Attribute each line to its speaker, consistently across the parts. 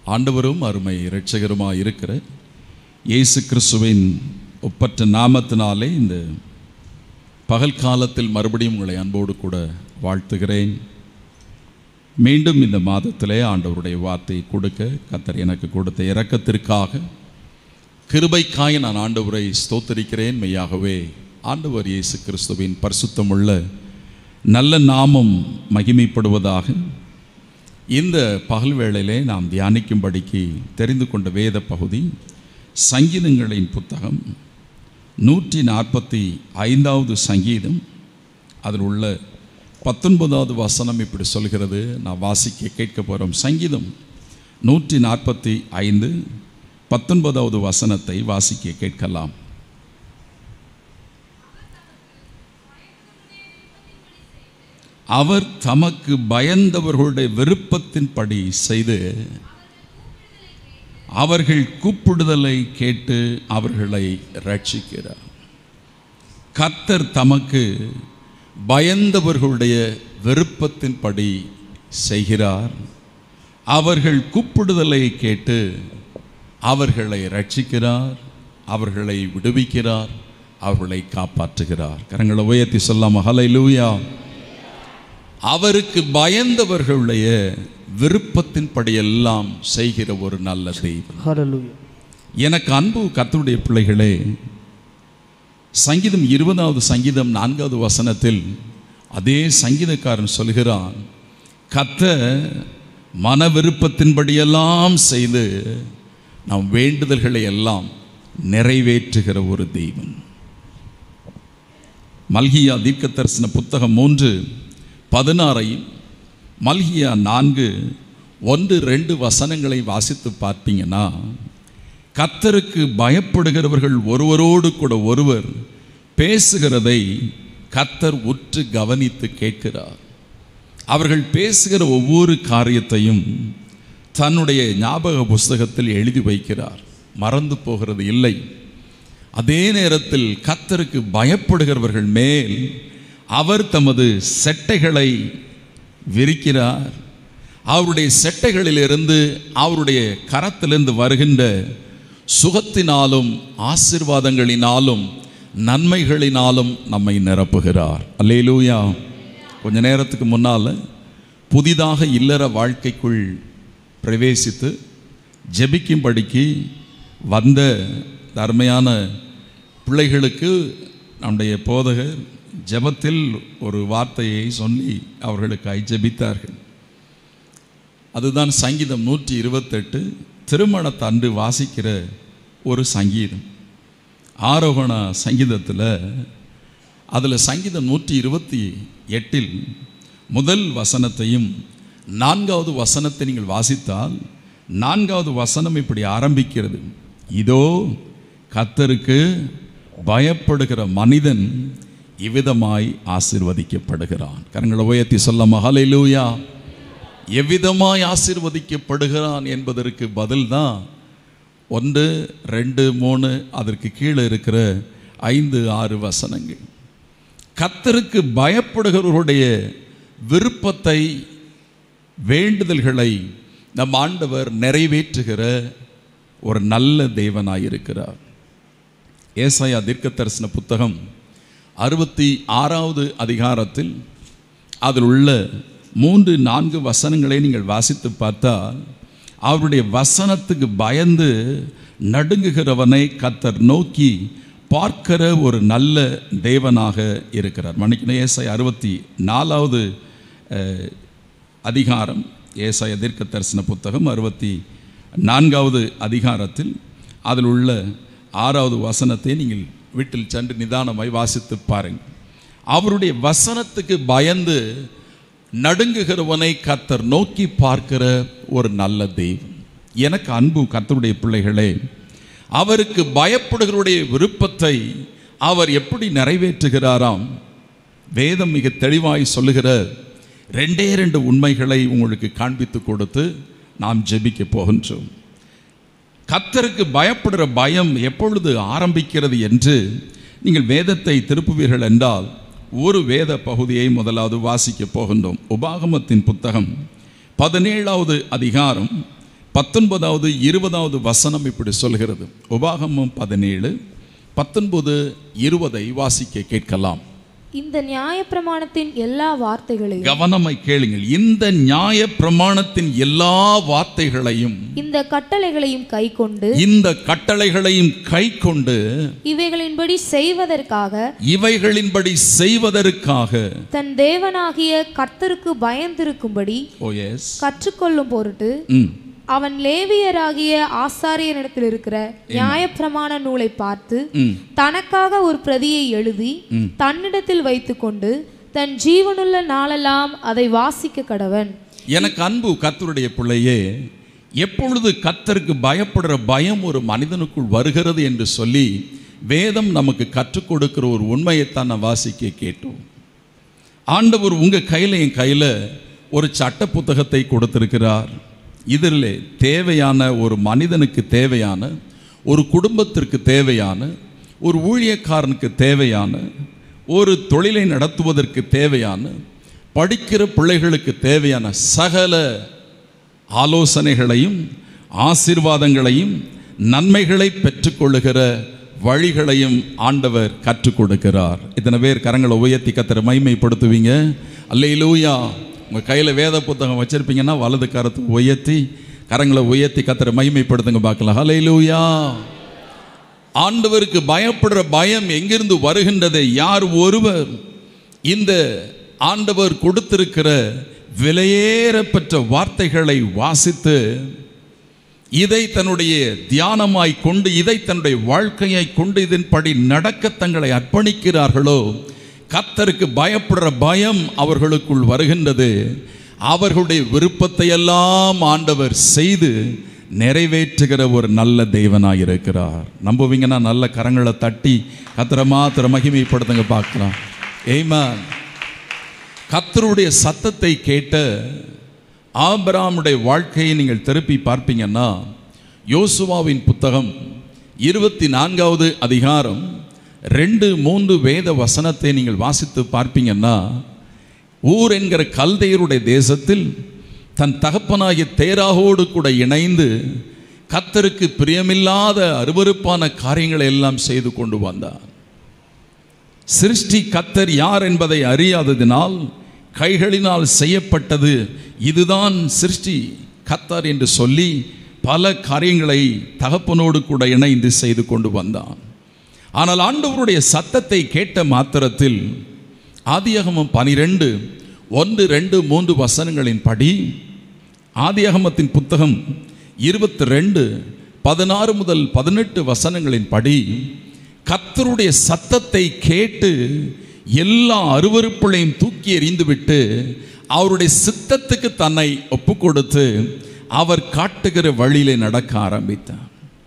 Speaker 1: ஆண்டவரும் அருமை இரட்சகருமாய் இருக்கிற இயேசு கிறிஸ்துவின் ஒப்பற்ற நாமத்தினாலே இந்த பகல் காலத்தில் மறுபடியும் உங்களை அன்போடு கூட வாழ்த்துகிறேன் மீண்டும் இந்த மாதத்திலே ஆண்டவருடைய வார்த்தை கொடுக்க கத்தர் எனக்கு கொடுத்த இரக்கத்திற்காக கிருபைக்காய் நான் ஆண்டவரை ஸ்தோத்தரிக்கிறேன் மெய்யாகவே ஆண்டவர் இயேசு கிறிஸ்துவின் பரிசுத்தமுள்ள நல்ல நாமம் மகிமைப்படுவதாக இந்த பகல் வேளையிலே நாம் தியானிக்கும்படிக்கு தெரிந்து கொண்ட வேத பகுதி சங்கீதங்களின் புத்தகம் நூற்றி நாற்பத்தி ஐந்தாவது சங்கீதம் அதில் உள்ள பத்தொன்பதாவது வசனம் இப்படி சொல்கிறது நான் வாசிக்க கேட்க போகிறோம் சங்கீதம் நூற்றி நாற்பத்தி ஐந்து பத்தொன்பதாவது வசனத்தை வாசிக்க கேட்கலாம் அவர் தமக்கு பயந்தவர்களுடைய விருப்பத்தின்படி செய்து அவர்கள் கூப்பிடுதலை கேட்டு அவர்களை ரட்சிக்கிறார் கர்த்தர் தமக்கு பயந்தவர்களுடைய விருப்பத்தின்படி செய்கிறார் அவர்கள் கூப்பிடுதலை கேட்டு அவர்களை ரட்சிக்கிறார் அவர்களை விடுவிக்கிறார் அவர்களை காப்பாற்றுகிறார் கரங்களை உயர்த்தி சொல்லாம ஹலை லூயா அவருக்கு பயந்தவர்களுடைய விருப்பத்தின்படியெல்லாம் செய்கிற ஒரு நல்ல தெய்வம்
Speaker 2: Hallelujah.
Speaker 1: எனக்கு அன்பு கர்த்தருடைய பிள்ளைகளே சங்கீதம் இருபதாவது சங்கீதம் நான்காவது வசனத்தில் அதே சங்கீதக்காரன் சொல்கிறான் கத்த மன விருப்பத்தின்படியெல்லாம் செய்து நம் வேண்டுதல்களை எல்லாம் நிறைவேற்றுகிற ஒரு தெய்வம் மல்கியா தீர்க்க தரிசன புத்தகம் மூன்று பதினாறையும் மல்கியா நான்கு ஒன்று ரெண்டு வசனங்களை வாசித்து பார்ப்பீங்கன்னா கத்தருக்கு பயப்படுகிறவர்கள் ஒருவரோடு கூட ஒருவர் பேசுகிறதை கத்தர் உற்று கவனித்து கேட்கிறார் அவர்கள் பேசுகிற ஒவ்வொரு காரியத்தையும் தன்னுடைய ஞாபக புஸ்தகத்தில் எழுதி வைக்கிறார் மறந்து போகிறது இல்லை அதே நேரத்தில் கத்தருக்கு பயப்படுகிறவர்கள் மேல் அவர் தமது செட்டைகளை விரிக்கிறார் அவருடைய செட்டைகளிலிருந்து அவருடைய கரத்திலிருந்து வருகின்ற சுகத்தினாலும் ஆசிர்வாதங்களினாலும் நன்மைகளினாலும் நம்மை நிரப்புகிறார் அல்லேலூயா கொஞ்ச நேரத்துக்கு முன்னால் புதிதாக இல்லற வாழ்க்கைக்குள் பிரவேசித்து ஜெபிக்கும்படிக்கு வந்த அருமையான பிள்ளைகளுக்கு நம்முடைய போதகர் ஜெபத்தில் ஒரு வார்த்தையை சொல்லி அவர்களுக்காய் ஜெபித்தார்கள் அதுதான் சங்கீதம் நூற்றி இருபத்தெட்டு திருமணத்தன்று வாசிக்கிற ஒரு சங்கீதம் ஆரோகண சங்கீதத்தில் அதில் சங்கீதம் நூற்றி இருபத்தி எட்டில் முதல் வசனத்தையும் நான்காவது வசனத்தை நீங்கள் வாசித்தால் நான்காவது வசனம் இப்படி ஆரம்பிக்கிறது இதோ கத்தருக்கு பயப்படுகிற மனிதன் இவ்விதமாய் ஆசிர்வதிக்கப்படுகிறான் கரங்களை உயர்த்தி சொல்ல மகாலையிலூயா எவ்விதமாய் ஆசிர்வதிக்கப்படுகிறான் என்பதற்கு பதில்தான் ஒன்று ரெண்டு மூணு அதற்கு கீழே இருக்கிற ஐந்து ஆறு வசனங்கள் கத்தருக்கு பயப்படுகிறவருடைய விருப்பத்தை வேண்டுதல்களை நம் ஆண்டவர் நிறைவேற்றுகிற ஒரு நல்ல தேவனாயிருக்கிறார் ஏசாயா தீர்க்க தரிசன புத்தகம் அறுபத்தி ஆறாவது அதிகாரத்தில் அதில் உள்ள மூன்று நான்கு வசனங்களை நீங்கள் வாசித்து பார்த்தால் அவருடைய வசனத்துக்கு பயந்து நடுங்குகிறவனை கத்தர் நோக்கி பார்க்கிற ஒரு நல்ல தேவனாக இருக்கிறார் மணிக்கு ஏசாய் அறுபத்தி நாலாவது அஹ், அதிகாரம் ஏசாய தீர்க்க தரிசன புத்தகம் அறுபத்தி நான்காவது அதிகாரத்தில் அதில் உள்ள ஆறாவது வசனத்தை நீங்கள் வீட்டில் சென்று நிதானமாய் வாசித்து பாருங்கள் அவருடைய வசனத்துக்கு பயந்து நடுங்குகிறவனை கத்தர் நோக்கி பார்க்கிற ஒரு நல்ல தெய்வம் எனக்கு அன்பு கர்த்தருடைய பிள்ளைகளே அவருக்கு பயப்படுகிறவருடைய விருப்பத்தை அவர் எப்படி நிறைவேற்றுகிறாராம் வேதம் மிக தெளிவாய் சொல்லுகிற ரெண்டே ரெண்டு உண்மைகளை உங்களுக்கு காண்பித்து கொடுத்து நாம் ஜெபிக்க போகின்றோம் கத்தருக்கு பயப்படுற பயம் எப்பொழுது ஆரம்பிக்கிறது என்று நீங்கள் வேதத்தை திருப்புவீர்கள் என்றால் ஒரு வேத பகுதியை முதலாவது வாசிக்க போகின்றோம் உபாகமத்தின் புத்தகம் பதினேழாவது அதிகாரம் பத்தொன்பதாவது இருபதாவது வசனம் இப்படி சொல்கிறது உபாகமம் பதினேழு பத்தொன்பது இருபதை வாசிக்க கேட்கலாம்
Speaker 2: இந்த நியாயப்பிரமாணத்தின் எல்லா வார்த்தைகளையும்
Speaker 1: கவனமாய் கேளுங்கள் இந்த நியாய பிரமாணத்தின் எல்லா வார்த்தைகளையும்
Speaker 2: இந்த கட்டளைகளையும் கைக்கொண்டு
Speaker 1: இந்த கட்டளைகளையும் கை கொண்டு
Speaker 2: இவைகளின்படி செய்வதற்காக
Speaker 1: இவைகளின்படி செய்வதற்காக
Speaker 2: தன் தேவனாகிய கர்த்தருக்கு பயந்திருக்கும்படி
Speaker 1: ஓ எஸ்
Speaker 2: கற்றுக்கொள்ளும் பொருட்டு
Speaker 1: ம்
Speaker 2: அவன் லேவியராகிய ஆசாரியனிடத்தில் இருக்கிற நியாயப்பிரமாண நூலை பார்த்து
Speaker 1: ம்
Speaker 2: தனக்காக ஒரு பிரதியை எழுதி தன்னிடத்தில் வைத்துக்கொண்டு தன் ஜீவனுள்ள நாளெல்லாம் அதை வாசிக்க கடவன்
Speaker 1: எனக்கு அன்பு கர்த்தருடைய பிள்ளையே எப்பொழுது கர்த்தருக்கு பயப்படுற பயம் ஒரு மனிதனுக்குள் வருகிறது என்று சொல்லி வேதம் நமக்கு கற்றுக் கொடுக்கிற ஒரு உண்மையைத்தான் நான் வாசிக்க கேட்டோம் ஆண்டவர் உங்க கையில் என் கையில் ஒரு சட்ட புத்தகத்தை கொடுத்திருக்கிறார் இதில் தேவையான ஒரு மனிதனுக்கு தேவையான ஒரு குடும்பத்திற்கு தேவையான ஒரு ஊழியக்காரனுக்கு தேவையான ஒரு தொழிலை நடத்துவதற்கு தேவையான படிக்கிற பிள்ளைகளுக்கு தேவையான சகல ஆலோசனைகளையும் ஆசீர்வாதங்களையும் நன்மைகளை பெற்றுக்கொள்ளுகிற வழிகளையும் ஆண்டவர் கற்றுக் கொடுக்கிறார் இத்தனை பேர் கரங்களை உயர்த்தி கத்திர மைமைப்படுத்துவீங்க அல்லையிலூயா உங்கள் கையில் வேத புத்தகம் வச்சிருப்பீங்கன்னா வலது கரத்தை உயர்த்தி கரங்களை உயர்த்தி கத்திர மைமைப்படுத்துங்க பார்க்கலாம் அல்லையிலூயா ஆண்டவருக்கு பயப்படுற பயம் எங்கிருந்து வருகின்றதை யார் ஒருவர் இந்த ஆண்டவர் கொடுத்திருக்கிற விலையேறப்பெற்ற வார்த்தைகளை வாசித்து இதை தன்னுடைய தியானமாய் கொண்டு இதை தன்னுடைய வாழ்க்கையை கொண்டு இதன்படி நடக்க தங்களை அர்ப்பணிக்கிறார்களோ கர்த்தருக்கு பயப்படுற பயம் அவர்களுக்குள் வருகின்றது அவர்களுடைய விருப்பத்தை எல்லாம் ஆண்டவர் செய்து நிறைவேற்றுகிற ஒரு நல்ல தெய்வனாய் இருக்கிறார் நம்புவீங்கன்னா நல்ல கரங்களை தட்டி கத்திர மாத்திர மகிமைப்படுத்துங்க பார்க்கலாம் ஏமா கத்தருடைய சத்தத்தை கேட்ட ஆபிராமுடைய வாழ்க்கையை நீங்கள் திருப்பி பார்ப்பீங்கன்னா யோசுவாவின் புத்தகம் இருபத்தி நான்காவது அதிகாரம் ரெண்டு மூன்று வேத வசனத்தை நீங்கள் வாசித்து பார்ப்பீங்கன்னா ஊர் என்கிற கல்தையருடைய தேசத்தில் தன் தகப்பனாகிய தேராகோடு கூட இணைந்து கத்தருக்கு பிரியமில்லாத அருவருப்பான காரியங்களை எல்லாம் செய்து கொண்டு வந்தார் சிருஷ்டி கத்தர் யார் என்பதை அறியாததினால் கைகளினால் செய்யப்பட்டது இதுதான் சிருஷ்டி கத்தர் என்று சொல்லி பல காரியங்களை தகப்பனோடு கூட இணைந்து செய்து கொண்டு வந்தான் ஆனால் ஆண்டவருடைய சத்தத்தை கேட்ட மாத்திரத்தில் ஆதியகமம் பனிரெண்டு ஒன்று ரெண்டு மூன்று வசனங்களின் படி ஆதியகமத்தின் புத்தகம் இருபத்தி ரெண்டு பதினாறு முதல் பதினெட்டு வசனங்களின் படி கத்தருடைய சத்தத்தை கேட்டு எல்லா அருவருப்புகளையும் தூக்கி எறிந்துவிட்டு அவருடைய சித்தத்துக்கு தன்னை ஒப்பு கொடுத்து அவர் காட்டுகிற வழியிலே நடக்க ஆரம்பித்தார்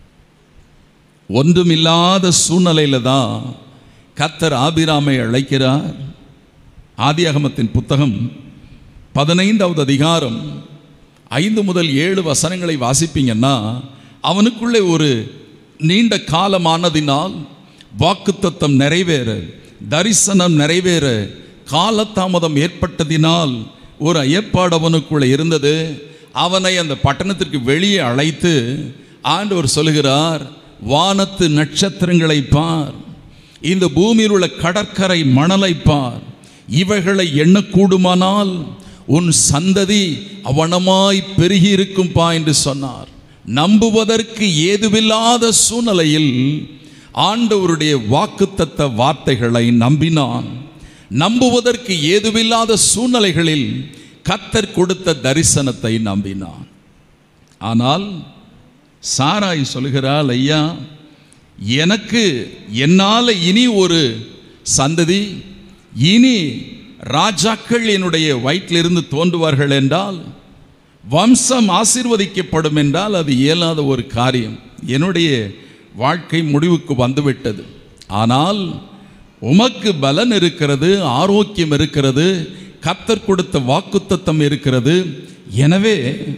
Speaker 1: ஒன்றுமில்லாத சூழ்நிலையில தான் கத்தர் ஆபிராமை அழைக்கிறார் ஆதியாகமத்தின் புத்தகம் பதினைந்தாவது அதிகாரம் ஐந்து முதல் ஏழு வசனங்களை வாசிப்பீங்கன்னா அவனுக்குள்ளே ஒரு நீண்ட காலமானதினால் வாக்குத்தத்தம் நிறைவேற தரிசனம் நிறைவேற காலதாமதம் ஏற்பட்டதினால் ஒரு ஐயப்பாடு அவனுக்குள்ளே இருந்தது அவனை அந்த பட்டணத்திற்கு வெளியே அழைத்து ஆண்டவர் சொல்லுகிறார் வானத்து நட்சத்திரங்களை பார் இந்த பூமியில் உள்ள கடற்கரை மணலை பார் இவைகளை எண்ணக்கூடுமானால் உன் சந்ததி அவனமாய் பெருகி இருக்கும்பா என்று சொன்னார் நம்புவதற்கு ஏதுவில்லாத சூழ்நிலையில் ஆண்டவருடைய வாக்குத்தத்த வார்த்தைகளை நம்பினான் நம்புவதற்கு ஏதுவில்லாத சூழ்நிலைகளில் கத்தர் கொடுத்த தரிசனத்தை நம்பினான் ஆனால் சாராய் சொல்கிறாள் ஐயா எனக்கு என்னால் இனி ஒரு சந்ததி இனி ராஜாக்கள் என்னுடைய வயிற்றிலிருந்து தோன்றுவார்கள் என்றால் வம்சம் ஆசீர்வதிக்கப்படும் என்றால் அது இயலாத ஒரு காரியம் என்னுடைய வாழ்க்கை முடிவுக்கு வந்துவிட்டது ஆனால் உமக்கு பலன் இருக்கிறது ஆரோக்கியம் இருக்கிறது கத்தர் கொடுத்த வாக்குத்தத்தம் இருக்கிறது எனவே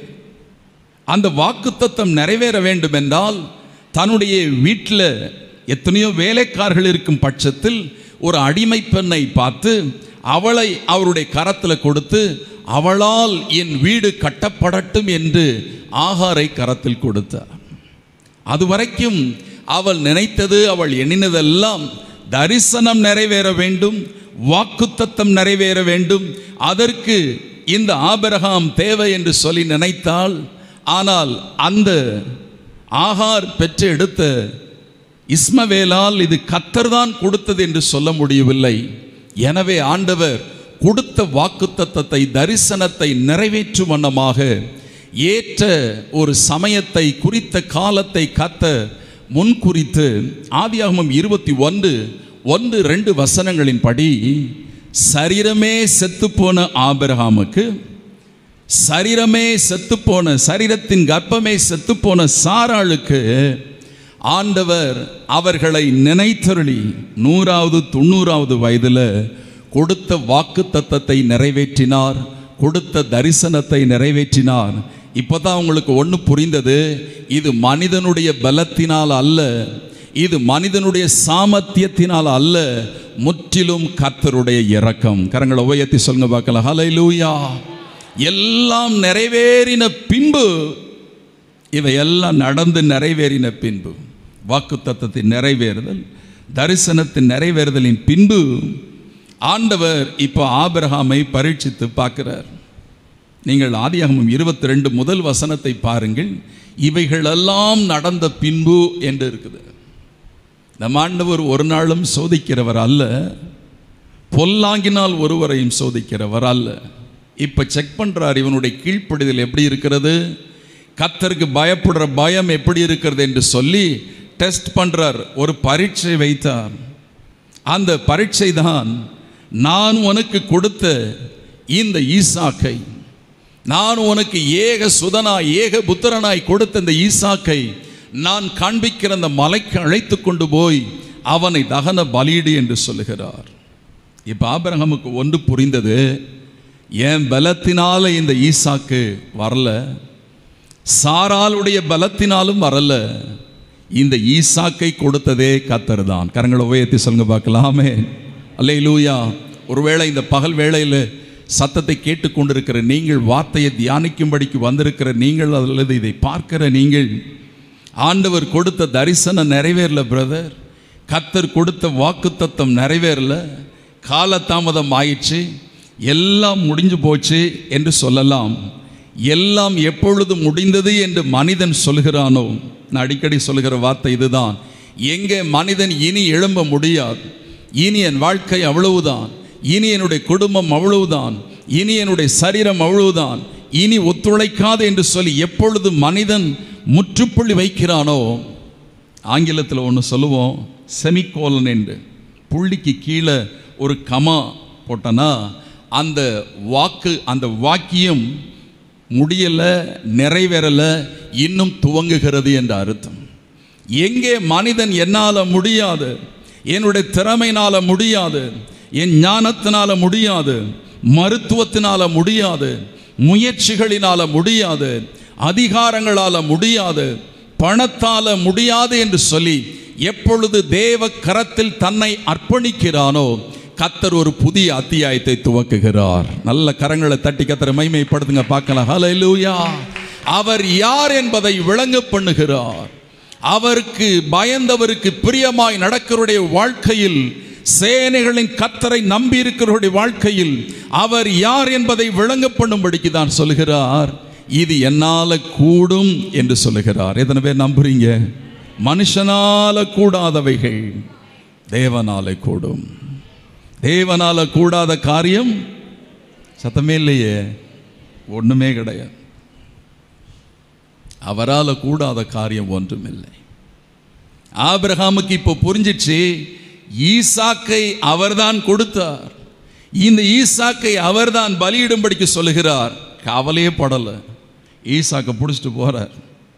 Speaker 1: அந்த வாக்குத்தத்தம் நிறைவேற வேண்டும் என்றால் தன்னுடைய வீட்டில் எத்தனையோ வேலைக்காரர்கள் இருக்கும் பட்சத்தில் ஒரு அடிமை பெண்ணை பார்த்து அவளை அவருடைய கரத்தில் கொடுத்து அவளால் என் வீடு கட்டப்படட்டும் என்று ஆகாரை கரத்தில் கொடுத்தார் அதுவரைக்கும் அவள் நினைத்தது அவள் எண்ணினதெல்லாம் தரிசனம் நிறைவேற வேண்டும் வாக்குத்தத்தம் நிறைவேற வேண்டும் அதற்கு இந்த ஆபிரகாம் தேவை என்று சொல்லி நினைத்தாள் ஆனால் அந்த ஆகார் பெற்று எடுத்த இஸ்மவேலால் இது கத்தர்தான் கொடுத்தது என்று சொல்ல முடியவில்லை எனவே ஆண்டவர் கொடுத்த வாக்குத்தத்தத்தை தரிசனத்தை நிறைவேற்றும் வண்ணமாக ஏற்ற ஒரு சமயத்தை குறித்த காலத்தை கத்த முன்குறித்து ஆதியாகமம் இருபத்தி ஒன்று ஒன்று ரெண்டு வசனங்களின்படி சரீரமே செத்துப்போன ஆபிரகாமுக்கு சரீரமே செத்துப்போன சரீரத்தின் கர்ப்பமே செத்துப்போன சாராளுக்கு ஆண்டவர் அவர்களை நினைத்தருளி நூறாவது தொண்ணூறாவது வயதில் கொடுத்த வாக்கு தத்தத்தை நிறைவேற்றினார் கொடுத்த தரிசனத்தை நிறைவேற்றினார் இப்போதான் உங்களுக்கு ஒன்று புரிந்தது இது மனிதனுடைய பலத்தினால் அல்ல இது மனிதனுடைய சாமர்த்தியத்தினால் அல்ல முற்றிலும் கர்த்தருடைய இரக்கம் கரங்களை உயர்த்தி சொல்லுங்க பார்க்கலாம் ஹalleluya எல்லாம் நிறைவேறின பின்பு இவையெல்லாம் நடந்து நிறைவேறின பின்பு வாக்கு தத்தத்தின் நிறைவேறுதல் தரிசனத்தின் நிறைவேறுதலின் பின்பு ஆண்டவர் இப்போ ஆபிரகாமை பரீட்சித்து பார்க்கிறார் நீங்கள் ஆதியாகமம் இருபத்தி ரெண்டு முதல் வசனத்தை பாருங்கள் இவைகளெல்லாம் நடந்த பின்பு என்று இருக்குது நம் ஆண்டவர் ஒரு நாளும் சோதிக்கிறவர் அல்ல பொல்லாங்கினால் ஒருவரையும் சோதிக்கிறவர் அல்ல இப்போ செக் பண்ணுறார் இவனுடைய கீழ்ப்படிதல் எப்படி இருக்கிறது கத்தருக்கு பயப்படுற பயம் எப்படி இருக்கிறது என்று சொல்லி டெஸ்ட் பண்ணுறார் ஒரு பரீட்சை வைத்தார் அந்த பரீட்சை தான் நான் உனக்கு கொடுத்த இந்த ஈசாக்கை நான் உனக்கு ஏக சுதனாய் ஏக புத்திரனாய் கொடுத்த இந்த ஈசாக்கை நான் காண்பிக்கிற அந்த மலைக்கு அழைத்து கொண்டு போய் அவனை தகன பலியிடு என்று சொல்லுகிறார் இப்போ ஆபிரகாமுக்கு ஒன்று புரிந்தது என் பலத்தினால இந்த ஈசாக்கு வரல சாராளுடைய பலத்தினாலும் வரல இந்த ஈசாக்கை கொடுத்ததே கத்தர் தான் கரங்களை உயர்த்தி சொல்லுங்க பார்க்கலாமே அல்லே லூயா ஒருவேளை இந்த பகல் வேளையில் சத்தத்தை கேட்டுக்கொண்டிருக்கிற நீங்கள் வார்த்தையை தியானிக்கும்படிக்கு வந்திருக்கிற நீங்கள் அல்லது இதை பார்க்கிற நீங்கள் ஆண்டவர் கொடுத்த தரிசனம் நிறைவேறல பிரதர் கத்தர் கொடுத்த வாக்குத்தத்தம் நிறைவேறல காலதாமதம் ஆயிடுச்சு எல்லாம் முடிஞ்சு போச்சு என்று சொல்லலாம் எல்லாம் எப்பொழுது முடிந்தது என்று மனிதன் சொல்கிறானோ நான் அடிக்கடி சொல்கிற வார்த்தை இதுதான் எங்கே மனிதன் இனி எழும்ப முடியாது இனி என் வாழ்க்கை அவ்வளவுதான் இனி என்னுடைய குடும்பம் அவ்வளவுதான் இனி என்னுடைய சரீரம் அவ்வளவுதான் இனி ஒத்துழைக்காது என்று சொல்லி எப்பொழுது மனிதன் முற்றுப்புள்ளி வைக்கிறானோ ஆங்கிலத்தில் ஒன்று சொல்லுவோம் செமிகோலன் என்று புள்ளிக்கு கீழே ஒரு கமா போட்டனா அந்த வாக்கு அந்த வாக்கியம் முடியலை நிறைவேறலை இன்னும் துவங்குகிறது என்ற அர்த்தம் எங்கே மனிதன் என்னால் முடியாது என்னுடைய திறமையினால முடியாது என் ஞானத்தினால முடியாது மருத்துவத்தினால முடியாது முயற்சிகளினால முடியாது அதிகாரங்களால முடியாது பணத்தால முடியாது என்று சொல்லி எப்பொழுது தேவ கரத்தில் தன்னை அர்ப்பணிக்கிறானோ கத்தர் ஒரு புதிய அத்தியாயத்தை துவக்குகிறார் நல்ல கரங்களை தட்டி கத்தரை மைமைப்படுத்துங்க பார்க்கலாம் ஹalleluya அவர் யார் என்பதை விளங்க பண்ணுகிறார் அவருக்கு பயந்தவருக்கு பிரியமாய் நடக்கிறவருடைய வாழ்க்கையில் சேனைகளின் கத்தரை நம்பி இருக்கிறவருடைய வாழ்க்கையில் அவர் யார் என்பதை விளங்க பண்ணும்படிக்கு தான் சொல்கிறார் இது என்னால கூடும் என்று சொல்லுகிறார் எத்தனை பேர் நம்புறீங்க மனுஷனால கூடாதவைகள் தேவனால கூடும் தேவனால கூடாத காரியம் சத்தமே இல்லையே ஒண்ணுமே கிடையாது அவரால் கூடாத காரியம் ஒன்றுமில்லை ஆபிரகாமுக்கு இப்போ புரிஞ்சிச்சு ஈசாக்கை அவர்தான் கொடுத்தார் இந்த ஈசாக்கை அவர்தான் பலியிடும்படிக்கு சொல்லுகிறார் கவலையே படலை ஈசாக்கை பிடிச்சிட்டு போறார்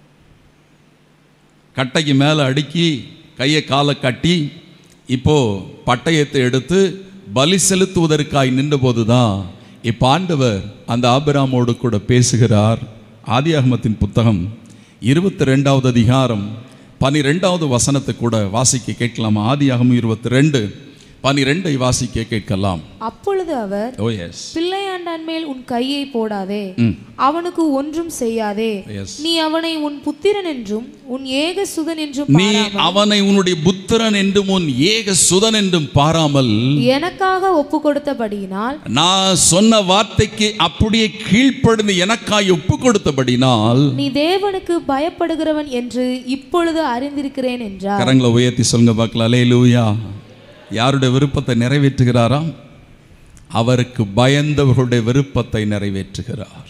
Speaker 1: கட்டைக்கு மேலே அடுக்கி கையை காலை கட்டி இப்போ பட்டயத்தை எடுத்து பலி செலுத்துவதற்காய் நின்றபோது தான் இப்போ ஆண்டவர் அந்த ஆபிராமோடு கூட பேசுகிறார் ஆதியாகமத்தின் புத்தகம் இருபத்தி ரெண்டாவது அதிகாரம் பனிரெண்டாவது வசனத்தை கூட வாசிக்க கேட்கலாமா ஆதியாகமம் இருபத்தி ரெண்டு பனிரெண்டை வாசிக்க கேட்கலாம்
Speaker 2: அப்பொழுது அவர்
Speaker 1: ஓ எஸ்
Speaker 2: பிள்ளையாண்டான் மேல் உன் கையை போடாதே
Speaker 1: ம்
Speaker 2: அவனுக்கு ஒன்றும் செய்யாதே
Speaker 1: எஸ்
Speaker 2: நீ அவனை உன் புத்திரன் என்றும் உன் ஏக சுதன் என்றும்
Speaker 1: நீ அவனை உன்னுடைய புத்திரன் என்றும் உன் ஏக சுதன் என்றும் பாராமல்
Speaker 2: எனக்காக ஒப்பு கொடுத்தபடியினால்
Speaker 1: நான் சொன்ன வார்த்தைக்கு அப்படியே கீழ்ப்படிந்து எனக்காய் ஒப்பு கொடுத்தபடினால்
Speaker 2: நீ தேவனுக்கு பயப்படுகிறவன் என்று இப்பொழுது அறிந்திருக்கிறேன் என்றார்
Speaker 1: கரங்களை உயர்த்தி சொல்லுங்க பார்க்கலாம் அலே லூயா யாருடைய விருப்பத்தை நிறைவேற்றுகிறாராம் அவருக்கு பயந்தவர்களுடைய விருப்பத்தை நிறைவேற்றுகிறார்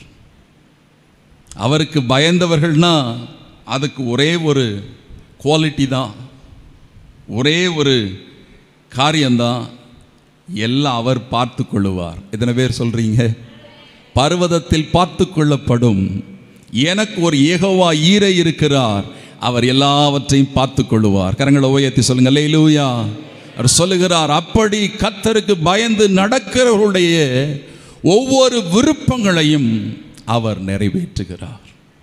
Speaker 1: அவருக்கு பயந்தவர்கள்னா அதுக்கு ஒரே ஒரு குவாலிட்டி தான் ஒரே ஒரு காரியம்தான் எல்லாம் அவர் பார்த்து கொள்ளுவார் எத்தனை பேர் சொல்றீங்க பர்வதத்தில் பார்த்து கொள்ளப்படும் எனக்கு ஒரு ஏகோவா ஈரை இருக்கிறார் அவர் எல்லாவற்றையும் பார்த்து கொள்ளுவார் கரங்களை உயர்த்தி சொல்லுங்க லேலூயா அவர் சொல்லுகிறார் அப்படி கத்தருக்கு பயந்து நடக்கிறவர்களுடைய ஒவ்வொரு விருப்பங்களையும் அவர் நிறைவேற்றுகிறார்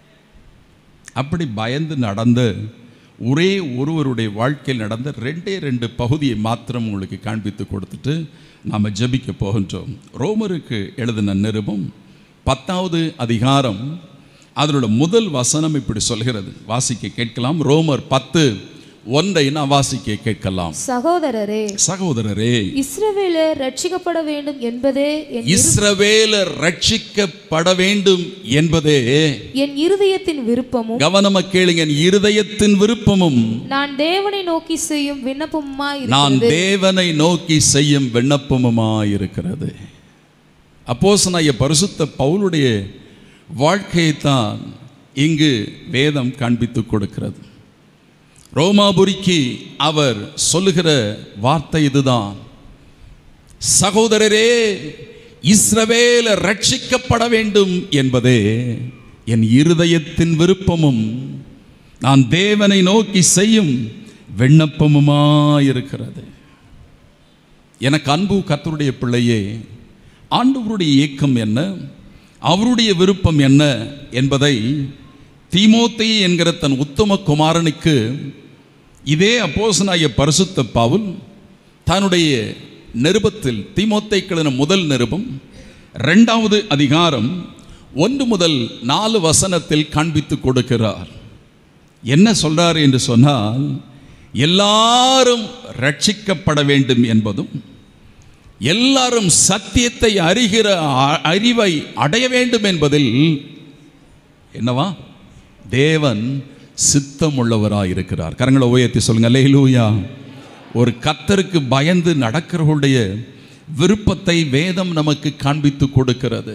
Speaker 1: அப்படி பயந்து நடந்த ஒரே ஒருவருடைய வாழ்க்கையில் நடந்த ரெண்டே ரெண்டு பகுதியை மாத்திரம் உங்களுக்கு காண்பித்து கொடுத்துட்டு நாம் ஜெபிக்க போகின்றோம் ரோமருக்கு எழுதின நிருபம் பத்தாவது அதிகாரம் அதனோட முதல் வசனம் இப்படி சொல்கிறது வாசிக்க கேட்கலாம் ரோமர் பத்து ஒன்றை நான் வாசிக்க கேட்கலாம்
Speaker 2: சகோதரரே
Speaker 1: சகோதரரே
Speaker 2: இஸ்ரவேலர் ரட்சிக்கப்பட வேண்டும் என்பதே என்
Speaker 1: இஸ்ரவேலர் ரட்சிக்கப்பட வேண்டும் என்பதே
Speaker 2: என் இருதயத்தின் விருப்பமும்
Speaker 1: கவனமா கேளுங்க என் இருதயத்தின் விருப்பமும்
Speaker 2: நான் தேவனை நோக்கி செய்யும் விண்ணப்பமுமாய்
Speaker 1: நான்
Speaker 2: இருக்கிறது
Speaker 1: தேவனை நோக்கி செய்யும் விண்ணப்பமுமாயிருக்கிறது அப்போஸ்தலனாகிய பரிசுத்த பவுலுடைய வாழ்க்கையைத்தான் இங்கு வேதம் காண்பித்து கொடுக்கிறது ரோமாபுரிக்கு அவர் சொல்லுகிற வார்த்தை இதுதான் சகோதரரே இஸ்ரவேல ரட்சிக்கப்பட வேண்டும் என்பதே என் இருதயத்தின் விருப்பமும் நான் தேவனை நோக்கி செய்யும் விண்ணப்பமுமாயிருக்கிறது எனக்கு அன்பு கர்த்தருடைய பிள்ளையே ஆண்டவருடைய இயக்கம் என்ன அவருடைய விருப்பம் என்ன என்பதை தீமோத்தே என்கிற தன் உத்தம குமாரனுக்கு இதே அப்போசனாகிய பரிசுத்த பவுல் தன்னுடைய நிருபத்தில் தீமோத்தேக்களின முதல் நிருபம் ரெண்டாவது அதிகாரம் ஒன்று முதல் நாலு வசனத்தில் காண்பித்து கொடுக்கிறார் என்ன சொல்றார் என்று சொன்னால் எல்லாரும் ரட்சிக்கப்பட வேண்டும் என்பதும் எல்லாரும் சத்தியத்தை அறிகிற அ- அறிவை அடைய வேண்டும் என்பதில் என்னவா தேவன் சித்தம் உள்ளவராயிருக்கிறார் கரங்களை உயர்த்தி சொல்லுங்க லேலூயா ஒரு கத்தருக்கு பயந்து நடக்கிறவர்களுடைய விருப்பத்தை வேதம் நமக்கு காண்பித்து கொடுக்கிறது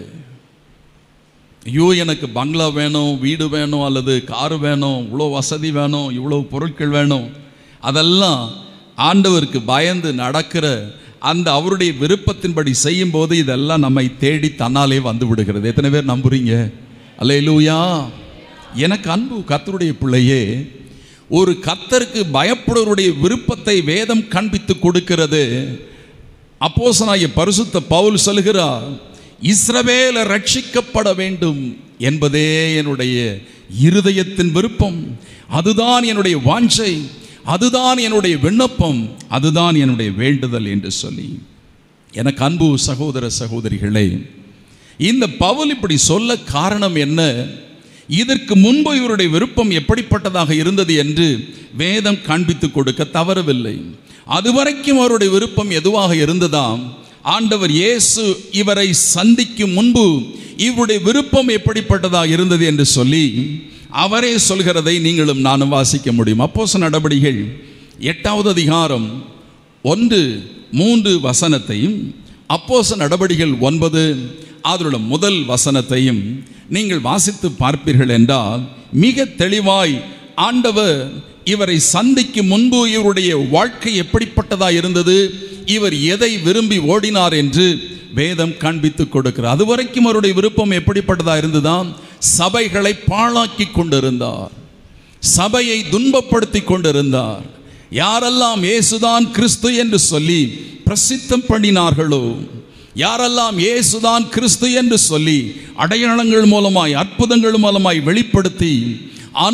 Speaker 1: ஐயோ எனக்கு பங்களா வேணும் வீடு வேணும் அல்லது கார் வேணும் இவ்வளோ வசதி வேணும் இவ்வளோ பொருட்கள் வேணும் அதெல்லாம் ஆண்டவருக்கு பயந்து நடக்கிற அந்த அவருடைய விருப்பத்தின்படி செய்யும்போது இதெல்லாம் நம்மை தேடி தன்னாலே வந்து விடுகிறது எத்தனை பேர் நம்புறீங்க அல்லேலூயா எனக்கு அன்பு கத்தருடைய பிள்ளையே ஒரு கத்தருக்கு பயப்படுவருடைய விருப்பத்தை வேதம் காண்பித்து கொடுக்கிறது அப்போசனாகிய பரிசுத்த பவுல் சொல்கிறார் இஸ்ரவேல ரட்சிக்கப்பட வேண்டும் என்பதே என்னுடைய இருதயத்தின் விருப்பம் அதுதான் என்னுடைய வாஞ்சை அதுதான் என்னுடைய விண்ணப்பம் அதுதான் என்னுடைய வேண்டுதல் என்று சொல்லி எனக்கு அன்பு சகோதர சகோதரிகளே இந்த பவுல் இப்படி சொல்ல காரணம் என்ன இதற்கு முன்பு இவருடைய விருப்பம் எப்படிப்பட்டதாக இருந்தது என்று வேதம் காண்பித்து கொடுக்க தவறவில்லை அதுவரைக்கும் அவருடைய விருப்பம் எதுவாக இருந்ததாம் ஆண்டவர் இயேசு இவரை சந்திக்கும் முன்பு இவருடைய விருப்பம் எப்படிப்பட்டதாக இருந்தது என்று சொல்லி அவரே சொல்கிறதை நீங்களும் நானும் வாசிக்க முடியும் அப்போஸ் நடபடிகள் எட்டாவது அதிகாரம் ஒன்று மூன்று வசனத்தையும் அப்போச நடபடிகள் ஒன்பது அதனுடைய முதல் வசனத்தையும் நீங்கள் வாசித்து பார்ப்பீர்கள் என்றால் மிக தெளிவாய் ஆண்டவர் இவரை சந்திக்கும் முன்பு இவருடைய வாழ்க்கை எப்படிப்பட்டதா இருந்தது இவர் எதை விரும்பி ஓடினார் என்று வேதம் காண்பித்து கொடுக்கிறார் அதுவரைக்கும் அவருடைய விருப்பம் எப்படிப்பட்டதா இருந்ததாம் சபைகளை பாழாக்கி கொண்டிருந்தார் சபையை துன்பப்படுத்தி கொண்டிருந்தார் யாரெல்லாம் இயேசுதான் கிறிஸ்து என்று சொல்லி பிரசித்தம் பண்ணினார்களோ யாரெல்லாம் இயேசுதான் கிறிஸ்து என்று சொல்லி அடையாளங்கள் மூலமாய் அற்புதங்கள் மூலமாய் வெளிப்படுத்தி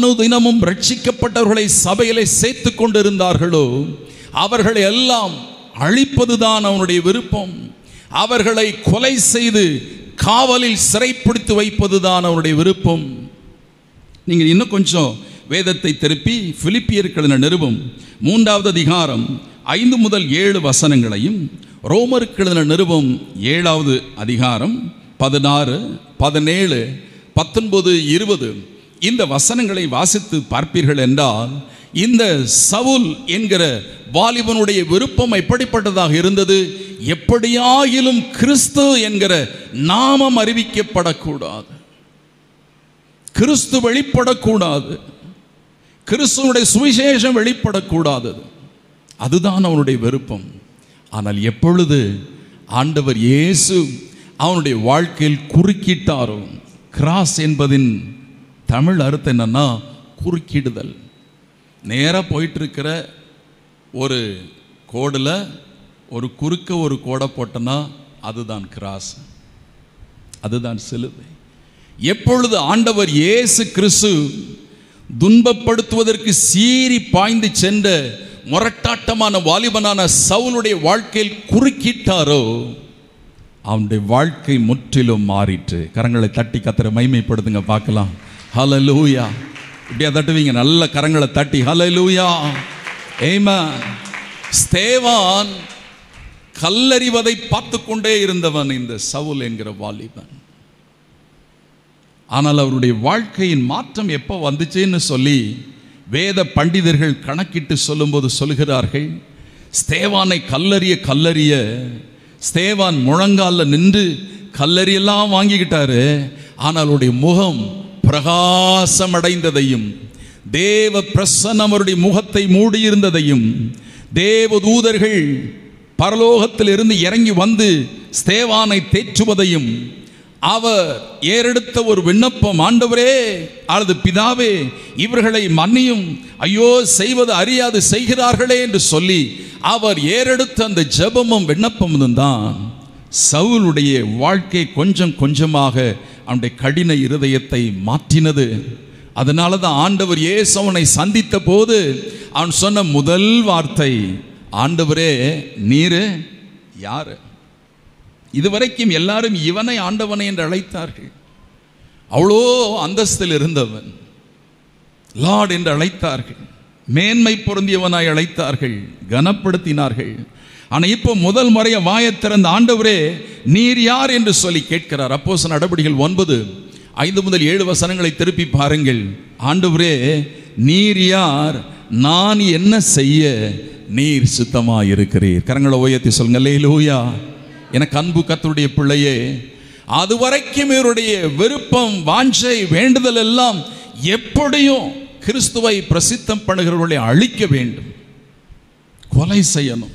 Speaker 1: அனுதினமும் ரட்சிக்கப்பட்டவர்களை சபையிலே சேர்த்து கொண்டிருந்தார்களோ அவர்களை எல்லாம் அழிப்பதுதான் அவனுடைய விருப்பம் அவர்களை கொலை செய்து காவலில் சிறைப்பிடித்து வைப்பதுதான் அவனுடைய விருப்பம் நீங்கள் இன்னும் கொஞ்சம் வேதத்தை திருப்பி பிலிப்பியர்களின நிருபம் மூன்றாவது அதிகாரம் ஐந்து முதல் ஏழு வசனங்களையும் ரோமர்களின நிருபம் ஏழாவது அதிகாரம் பதினாறு பதினேழு பத்தொன்பது இருபது இந்த வசனங்களை வாசித்து பார்ப்பீர்கள் என்றால் இந்த சவுல் என்கிற வாலிபனுடைய விருப்பம் எப்படிப்பட்டதாக இருந்தது எப்படியாயிலும் கிறிஸ்து என்கிற நாமம் அறிவிக்கப்படக்கூடாது கிறிஸ்து வெளிப்படக்கூடாது கிறிஸ்துவனுடைய சுவிசேஷம் வெளிப்படக்கூடாது அதுதான் அவனுடைய விருப்பம் ஆனால் எப்பொழுது ஆண்டவர் இயேசு அவனுடைய வாழ்க்கையில் குறுக்கிட்டாரோ கிராஸ் என்பதின் தமிழ் அர்த்தம் என்னன்னா குறுக்கிடுதல் நேராக போயிட்டு இருக்கிற ஒரு கோடில் ஒரு குறுக்க ஒரு கோடை போட்டனா அதுதான் கிராஸ் அதுதான் சிலுவை எப்பொழுது ஆண்டவர் இயேசு கிறிஸ்து துன்பப்படுத்துவதற்கு சீறி பாய்ந்து சென்ற முரட்டாட்டமான வாலிபனான சவுலுடைய வாழ்க்கையில் குறுக்கிட்டாரோ அவனுடைய வாழ்க்கை முற்றிலும் மாறிற்று கரங்களை தட்டி கத்திர மைமைப்படுத்துங்க பார்க்கலாம் ஹலலூயா இப்படியா தட்டுவீங்க நல்ல கரங்களை தட்டி ஹலலூயா ஏமா ஸ்தேவான் கல்லறிவதை பார்த்து கொண்டே இருந்தவன் இந்த சவுல் என்கிற வாலிபன் ஆனால் அவருடைய வாழ்க்கையின் மாற்றம் எப்போ வந்துச்சுன்னு சொல்லி வேத பண்டிதர்கள் கணக்கிட்டு சொல்லும்போது சொல்கிறார்கள் ஸ்தேவானை கல்லறிய கல்லறிய ஸ்தேவான் முழங்கால நின்று கல்லறியெல்லாம் வாங்கிக்கிட்டாரு ஆனால் அவருடைய முகம் பிரகாசம் அடைந்ததையும் தேவ பிரசன்னம் அவருடைய முகத்தை மூடியிருந்ததையும் தேவ தூதர்கள் பரலோகத்தில் இருந்து இறங்கி வந்து ஸ்தேவானை தேற்றுவதையும் அவர் ஏறெடுத்த ஒரு விண்ணப்பம் ஆண்டவரே அல்லது பிதாவே இவர்களை மன்னியும் ஐயோ செய்வது அறியாது செய்கிறார்களே என்று சொல்லி அவர் ஏறெடுத்த அந்த ஜெபமும் விண்ணப்பமும் தான் சவுலுடைய வாழ்க்கை கொஞ்சம் கொஞ்சமாக அவனுடைய கடின இருதயத்தை மாற்றினது அதனால தான் ஆண்டவர் இயேசு அவனை சந்தித்த போது அவன் சொன்ன முதல் வார்த்தை ஆண்டவரே நீரு யாரு இதுவரைக்கும் எல்லாரும் இவனை ஆண்டவனை என்று அழைத்தார்கள் அவ்வளோ அந்தஸ்தில் இருந்தவன் லார்ட் என்று அழைத்தார்கள் மேன்மை பொருந்தியவனாய் அழைத்தார்கள் கனப்படுத்தினார்கள் ஆனால் இப்போ முதல் முறைய வாயத் திறந்த ஆண்டவரே நீர் யார் என்று சொல்லி கேட்கிறார் அப்போஸ் நடபடிகள் ஒன்பது ஐந்து முதல் ஏழு வசனங்களை திருப்பி பாருங்கள் ஆண்டவரே நீர் யார் நான் என்ன செய்ய நீர் சுத்தமாக இருக்கிறீர் கரங்களை உயர்த்தி சொல்லுங்க லேலூயா எனக்கு அன்பு கத்தருடைய பிள்ளையே அதுவரைக்கும் இவருடைய விருப்பம் வாஞ்சை வேண்டுதல் எல்லாம் எப்படியும் கிறிஸ்துவை பிரசித்தம் பண்ணுகிறவர்களை அழிக்க வேண்டும் கொலை செய்யணும்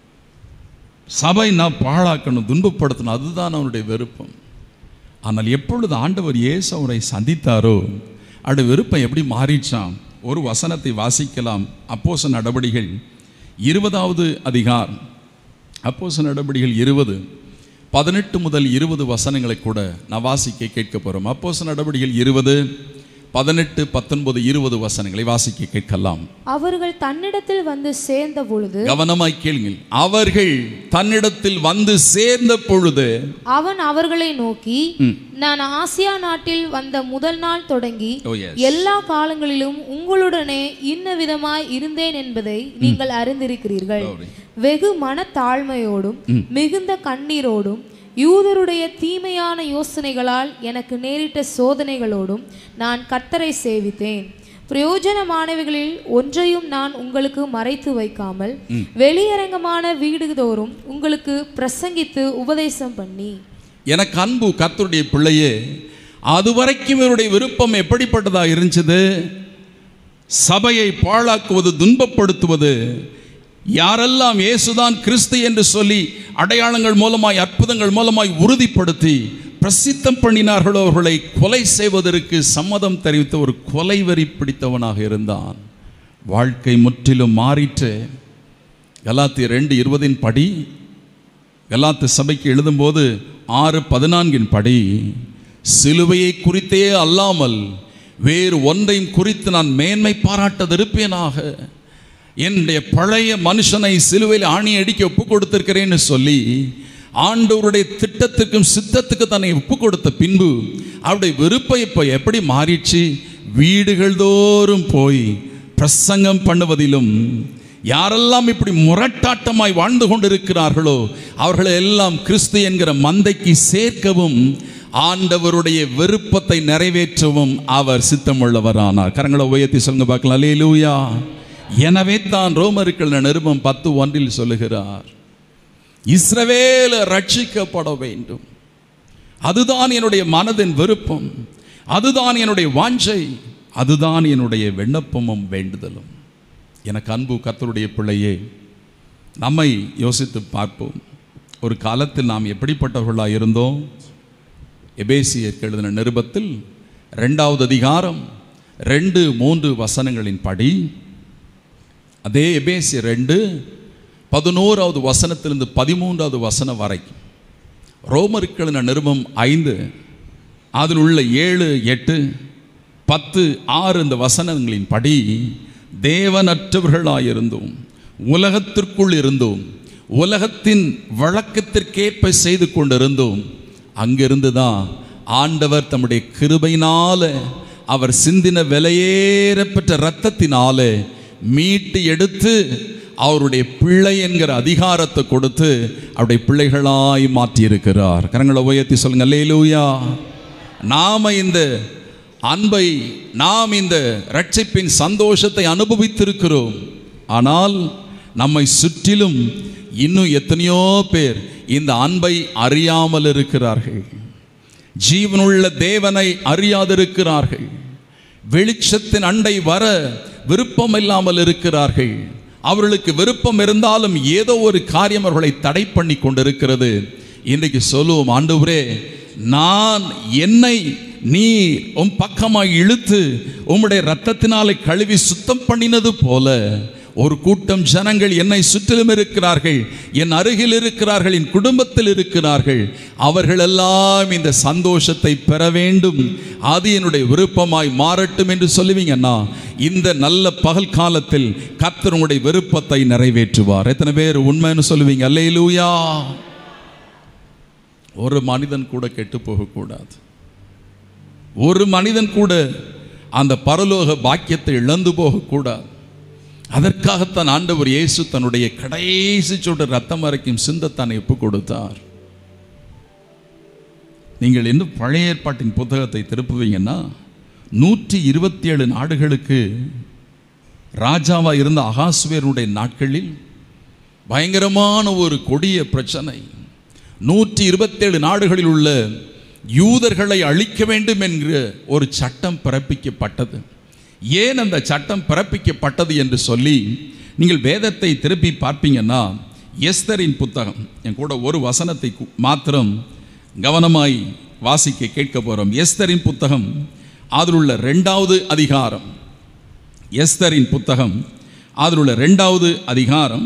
Speaker 1: சபை நான் பாழாக்கணும் துன்பப்படுத்தணும் அதுதான் அவனுடைய விருப்பம் ஆனால் எப்பொழுது ஆண்டவர் இயேசு அவரை சந்தித்தாரோ அவருடைய விருப்பம் எப்படி மாறிச்சான் ஒரு வசனத்தை வாசிக்கலாம் அப்போச நடவடிகள் இருபதாவது அதிகாரம் அப்போச நடவடிகள் இருபது பதினெட்டு முதல் இருபது வசனங்களை கூட நான் வாசிக்க கேட்க போகிறோம் அப்போச நடவடிகள் இருபது பதினெட்டு பத்தொன்பது இருபது வசனங்களை வாசிக்க கேட்கலாம்
Speaker 2: அவர்கள் தன்னிடத்தில் வந்து சேர்ந்த பொழுது
Speaker 1: கவனமாய் கேளுங்கள் அவர்கள் தன்னிடத்தில் வந்து சேர்ந்த பொழுது
Speaker 2: அவன் அவர்களை நோக்கி
Speaker 1: ம்.
Speaker 2: நான் ஆசியா நாட்டில் வந்த முதல் நாள் தொடங்கி
Speaker 1: ஓ எஸ்
Speaker 2: எல்லா காலங்களிலும் உங்களுடனே இன்ன விதமாய் இருந்தேன் என்பதை நீங்கள் அறிந்திருக்கிறீர்கள்
Speaker 1: Glory.
Speaker 2: வெகு மனத்தாழ்மையோடும் மிகுந்த கண்ணீரோடும் யூதருடைய தீமையான யோசனைகளால் எனக்கு நேரிட்ட சோதனைகளோடும் நான் கர்த்தரை சேவித்தேன் பிரயோஜனமானவைகளில் ஒன்றையும் நான் உங்களுக்கு மறைத்து வைக்காமல் வெளியரங்கமான வீடுதோறும் உங்களுக்கு பிரசங்கித்து உபதேசம் பண்ணி
Speaker 1: எனக்கு அன்பு கர்த்தருடைய பிள்ளையே அதுவரைக்கும் இவருடைய விருப்பம் எப்படிப்பட்டதா இருந்துச்சு சபையை பாழாக்குவது துன்பப்படுத்துவது யாரெல்லாம் இயேசுதான் கிறிஸ்து என்று சொல்லி அடையாளங்கள் மூலமாய் அற்புதங்கள் மூலமாய் உறுதிப்படுத்தி பிரசித்தம் பண்ணினார்களோ அவர்களை கொலை செய்வதற்கு சம்மதம் தெரிவித்த ஒரு கொலை வெறி பிடித்தவனாக இருந்தான் வாழ்க்கை முற்றிலும் மாறிற்று கலாத்திய ரெண்டு இருபதின் படி கலாத்து சபைக்கு எழுதும்போது ஆறு பதினான்கின் படி சிலுவையை குறித்தே அல்லாமல் வேறு ஒன்றையும் குறித்து நான் மேன்மை பாராட்டதிருப்பேனாக என்னுடைய பழைய மனுஷனை சிலுவையில் ஆணி அடிக்க ஒப்பு கொடுத்திருக்கிறேன்னு சொல்லி ஆண்டவருடைய திட்டத்துக்கும் சித்தத்துக்கு தன்னை ஒப்பு கொடுத்த பின்பு அவருடைய விருப்பம் இப்போ எப்படி மாறிச்சு வீடுகள் தோறும் போய் பிரசங்கம் பண்ணுவதிலும் யாரெல்லாம் இப்படி முரட்டாட்டமாய் வாழ்ந்து கொண்டிருக்கிறார்களோ அவர்களை எல்லாம் கிறிஸ்து என்கிற மந்தைக்கு சேர்க்கவும் ஆண்டவருடைய விருப்பத்தை நிறைவேற்றவும் அவர் சித்தமுள்ளவரானார் கரங்களை உயர்த்தி சொல்லுங்க பார்க்கலாம் லேலூயா எனவே தான் ரோமர்கள் நிருபம் பத்து ஒன்றில் சொல்லுகிறார் இஸ்ரவேல ரட்சிக்கப்பட வேண்டும் அதுதான் என்னுடைய மனதின் விருப்பம் அதுதான் என்னுடைய வாஞ்சை அதுதான் என்னுடைய விண்ணப்பமும் வேண்டுதலும் எனக்கு அன்பு கர்த்தருடைய பிள்ளையே நம்மை யோசித்து பார்ப்போம் ஒரு காலத்தில் நாம் எப்படிப்பட்டவர்களாக இருந்தோம் எபேசியருக்கு எழுதின நிருபத்தில் ரெண்டாவது அதிகாரம் ரெண்டு மூன்று வசனங்களின் படி அதே எபேசிய ரெண்டு பதினோராவது வசனத்திலிருந்து பதிமூன்றாவது வசனம் வரைக்கும் ரோமருக்கு எழுதின நிருபம் ஐந்து அதில் உள்ள ஏழு எட்டு பத்து ஆறு இந்த வசனங்களின் படி தேவனற்றவர்களாயிருந்தோம் உலகத்திற்குள் இருந்தோம் உலகத்தின் வழக்கத்திற்கேற்ப செய்து கொண்டிருந்தோம் அங்கிருந்து தான் ஆண்டவர் தம்முடைய கிருபையினால அவர் சிந்தின விலையேறப்பெற்ற இரத்தத்தினால மீட்டு எடுத்து அவருடைய பிள்ளை என்கிற அதிகாரத்தை கொடுத்து அவருடைய பிள்ளைகளாய் மாற்றியிருக்கிறார் கரங்களை உயர்த்தி சொல்லுங்க லேலூயா நாம இந்த அன்பை நாம் இந்த ரட்சிப்பின் சந்தோஷத்தை அனுபவித்திருக்கிறோம் ஆனால் நம்மை சுற்றிலும் இன்னும் எத்தனையோ பேர் இந்த அன்பை அறியாமல் இருக்கிறார்கள் ஜீவனுள்ள தேவனை அறியாதிருக்கிறார்கள் வெளிச்சத்தின் அண்டை வர விருப்பம் இல்லாமல் இருக்கிறார்கள் அவர்களுக்கு விருப்பம் இருந்தாலும் ஏதோ ஒரு காரியம் அவர்களை தடை பண்ணி கொண்டிருக்கிறது இன்றைக்கு சொல்லுவோம் ஆண்டவரே நான் என்னை நீ உன் பக்கமாய் இழுத்து உம்முடைய ரத்தத்தினாலே கழுவி சுத்தம் பண்ணினது போல ஒரு கூட்டம் ஜனங்கள் என்னை சுற்றிலும் இருக்கிறார்கள் என் அருகில் இருக்கிறார்கள் என் குடும்பத்தில் இருக்கிறார்கள் அவர்கள் எல்லாம் இந்த சந்தோஷத்தை பெற வேண்டும் அது என்னுடைய விருப்பமாய் மாறட்டும் என்று சொல்லுவீங்கன்னா இந்த நல்ல பகல் காலத்தில் கர்த்தர் உங்களுடைய விருப்பத்தை நிறைவேற்றுவார் எத்தனை பேர் உண்மைன்னு சொல்லுவீங்க அல்லேலூயா ஒரு மனிதன் கூட கெட்டு போகக்கூடாது ஒரு மனிதன் கூட அந்த பரலோக பாக்கியத்தை இழந்து போகக்கூடாது அதற்காகத்தான் ஆண்டவர் இயேசு தன்னுடைய கடைசி சொட்டு ரத்தம் வரைக்கும் சிந்த தன்னை ஒப்பு கொடுத்தார் நீங்கள் இன்னும் பழைய ஏற்பாட்டின் புத்தகத்தை திருப்புவீங்கன்னா நூற்றி இருபத்தி ஏழு நாடுகளுக்கு ராஜாவா இருந்த அகாஸ்வேருடைய நாட்களில் பயங்கரமான ஒரு கொடிய பிரச்சனை நூற்றி இருபத்தேழு நாடுகளில் உள்ள யூதர்களை அழிக்க வேண்டும் என்கிற ஒரு சட்டம் பிறப்பிக்கப்பட்டது ஏன் அந்த சட்டம் பிறப்பிக்கப்பட்டது என்று சொல்லி நீங்கள் வேதத்தை திருப்பி பார்ப்பீங்கன்னா எஸ்தரின் புத்தகம் என் கூட ஒரு வசனத்தை கு- மாத்திரம் கவனமாய் வாசிக்க கேட்க போகிறோம் எஸ்தரின் புத்தகம் அதில் உள்ள ரெண்டாவது அதிகாரம் எஸ்தரின் புத்தகம் அதில் உள்ள ரெண்டாவது அதிகாரம்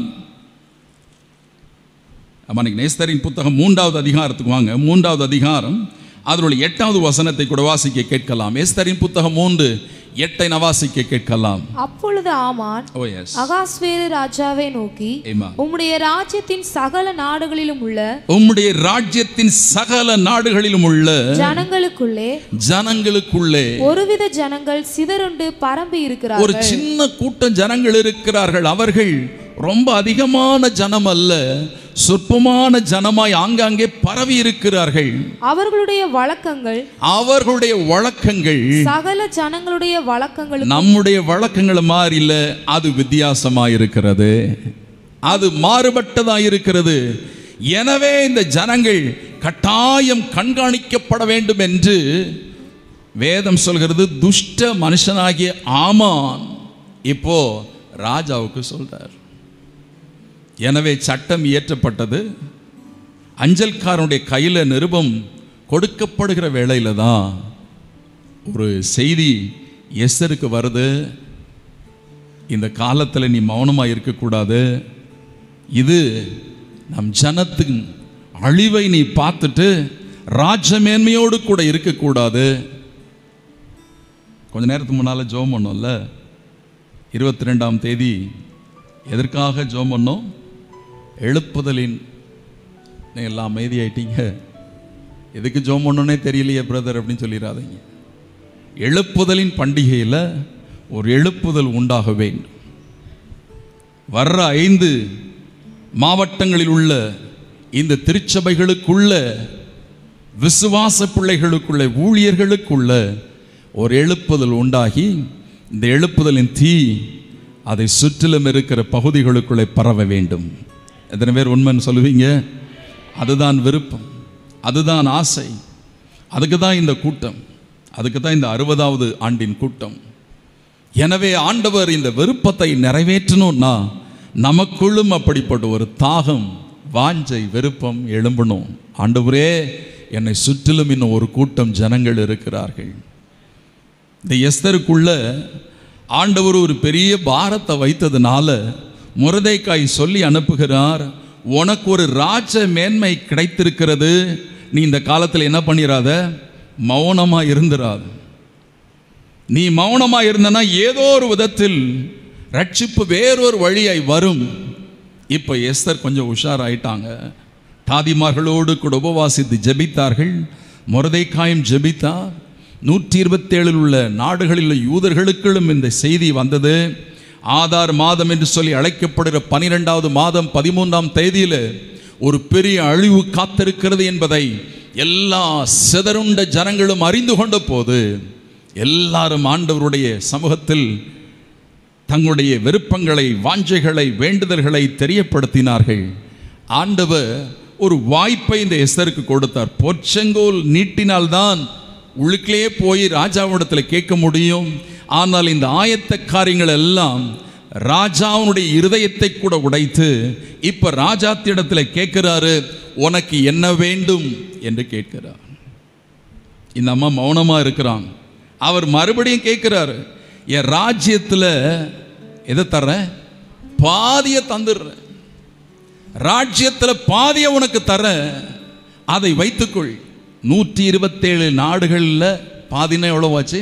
Speaker 1: மன்னிக்கு நேஸ்தரின் புத்தகம் மூன்றாவது அதிகாரத்துக்கு வாங்க மூன்றாவது அதிகாரம் அதில் உள்ள எட்டாவது வசனத்தை கூட வாசிக்க கேட்கலாம் எஸ்தரின் புத்தகம் மூன்று எட்டை நவாசிக்க கேட்கலாம்
Speaker 2: அப்பொழுது ஆமான்
Speaker 1: ஓ எஸ்
Speaker 2: அகாஸ்வேரு ராஜாவை நோக்கி
Speaker 1: ஏமா
Speaker 2: உம்முடைய ராஜ்யத்தின் சகல நாடுகளிலும் உள்ள
Speaker 1: உம்முடைய ராஜ்யத்தின் சகல நாடுகளிலும் உள்ள
Speaker 2: ஜனங்களுக்குள்ளே
Speaker 1: ஜனங்களுக்குள்ளே
Speaker 2: ஒருவித ஜனங்கள் சிதறுண்டு பரம்பி
Speaker 1: ஒரு
Speaker 2: இருக்கிறார்கள்
Speaker 1: சின்ன கூட்டம் ஜனங்கள் இருக்கிறார்கள் அவர்கள் ரொம்ப அதிகமான ஜனம் அல்ல சொற்பமான ஜனமாய் ஆங்காங்கே பரவி இருக்கிறார்கள்
Speaker 2: அவர்களுடைய வழக்கங்கள்
Speaker 1: அவர்களுடைய வழக்கங்கள்
Speaker 2: சகல ஜனங்களுடைய வழக்கங்களும்
Speaker 1: நம்முடைய வழக்கங்கள் மாதிரி இல்ல அது வித்தியாசமா இருக்கிறது அது மாறுபட்டதா இருக்கிறது எனவே இந்த ஜனங்கள் கட்டாயம் கண்காணிக்கப்பட வேண்டும் என்று வேதம் சொல்கிறது துஷ்ட மனுஷனாகிய ஆமான் இப்போ ராஜாவுக்கு சொல்றார் எனவே சட்டம் இயற்றப்பட்டது அஞ்சல்காரனுடைய கையில் நிருபம் கொடுக்கப்படுகிற வேளையில தான் ஒரு செய்தி எஸ்தருக்கு வருது இந்த காலத்தில் நீ மௌனமாக இருக்கக்கூடாது இது நம் ஜனத்தின் அழிவை நீ பார்த்துட்டு ராஜமேன்மையோடு கூட இருக்கக்கூடாது கொஞ்ச நேரத்துக்கு முன்னால் ஜோம் பண்ணோம்ல இருபத்தி ரெண்டாம் தேதி எதற்காக ஜோம் பண்ணோம் எழுப்புதலின் நீ எல்லாம் அமைதியாயிட்டீங்க எதுக்கு ஜோம் பண்ணோன்னே தெரியலையே பிரதர் அப்படின்னு சொல்லிடாதீங்க எழுப்புதலின் பண்டிகையில் ஒரு எழுப்புதல் உண்டாக வேண்டும் வர்ற ஐந்து மாவட்டங்களில் உள்ள இந்த திருச்சபைகளுக்குள்ள விசுவாச பிள்ளைகளுக்குள்ள ஊழியர்களுக்குள்ள ஒரு எழுப்புதல் உண்டாகி இந்த எழுப்புதலின் தீ அதை சுற்றிலும் இருக்கிற பகுதிகளுக்குள்ளே பரவ வேண்டும் எத்தனை பேர் உண்மைன்னு சொல்லுவீங்க அதுதான் விருப்பம் அதுதான் ஆசை அதுக்கு தான் இந்த கூட்டம் அதுக்கு தான் இந்த அறுபதாவது ஆண்டின் கூட்டம் எனவே ஆண்டவர் இந்த விருப்பத்தை நிறைவேற்றணும்னா நமக்குள்ளும் அப்படிப்பட்ட ஒரு தாகம் வாஞ்சை விருப்பம் எழும்பணும் ஆண்டவரே என்னை சுற்றிலும் இன்னும் ஒரு கூட்டம் ஜனங்கள் இருக்கிறார்கள் இந்த எஸ்தருக்குள்ள ஆண்டவர் ஒரு பெரிய பாரத்தை வைத்ததுனால முரதைக்காய் சொல்லி அனுப்புகிறார் உனக்கு ஒரு ராஜ மேன்மை கிடைத்திருக்கிறது நீ இந்த காலத்தில் என்ன பண்ணிடாத மௌனமாக இருந்துராது நீ மௌனமாக இருந்தனா ஏதோ ஒரு விதத்தில் ரட்சிப்பு வேறொரு வழியாய் வரும் இப்போ எஸ்தர் கொஞ்சம் உஷாராயிட்டாங்க தாதிமார்களோடு கூட உபவாசித்து ஜெபித்தார்கள் முரதைக்காயும் ஜெபித்தார் நூற்றி இருபத்தேழில் உள்ள நாடுகளில் உள்ள யூதர்களுக்களும் இந்த செய்தி வந்தது ஆதார் மாதம் என்று சொல்லி அழைக்கப்படுகிற பனிரெண்டாவது மாதம் பதிமூன்றாம் தேதியில் ஒரு பெரிய அழிவு காத்திருக்கிறது என்பதை எல்லா சிதறுண்ட ஜனங்களும் அறிந்து கொண்ட போது எல்லாரும் ஆண்டவருடைய சமூகத்தில் தங்களுடைய விருப்பங்களை வாஞ்சைகளை வேண்டுதல்களை தெரியப்படுத்தினார்கள் ஆண்டவர் ஒரு வாய்ப்பை இந்த எஸ்தருக்கு கொடுத்தார் பொற்செங்கோல் நீட்டினால்தான் உள்ளுக்குள்ளே போய் ராஜாவிடத்தில் கேட்க முடியும் ஆனால் இந்த ஆயத்த காரியங்கள் எல்லாம் ராஜாவுடைய இருதயத்தை கூட உடைத்து இப்ப ராஜாத்திடத்தில் கேட்கிறாரு உனக்கு என்ன வேண்டும் என்று கேட்கிறார் இந்த அம்மா மௌனமா இருக்கிறாங்க அவர் மறுபடியும் கேட்கிறாரு என் ராஜ்யத்தில் எதை தர்றேன் பாதியை தந்துடுறேன் ராஜ்யத்தில் பாதியை உனக்கு தரேன் அதை வைத்துக்கொள் நூற்றி இருபத்தேழு நாடுகளில் பாதினா எவ்வளோ ஆச்சு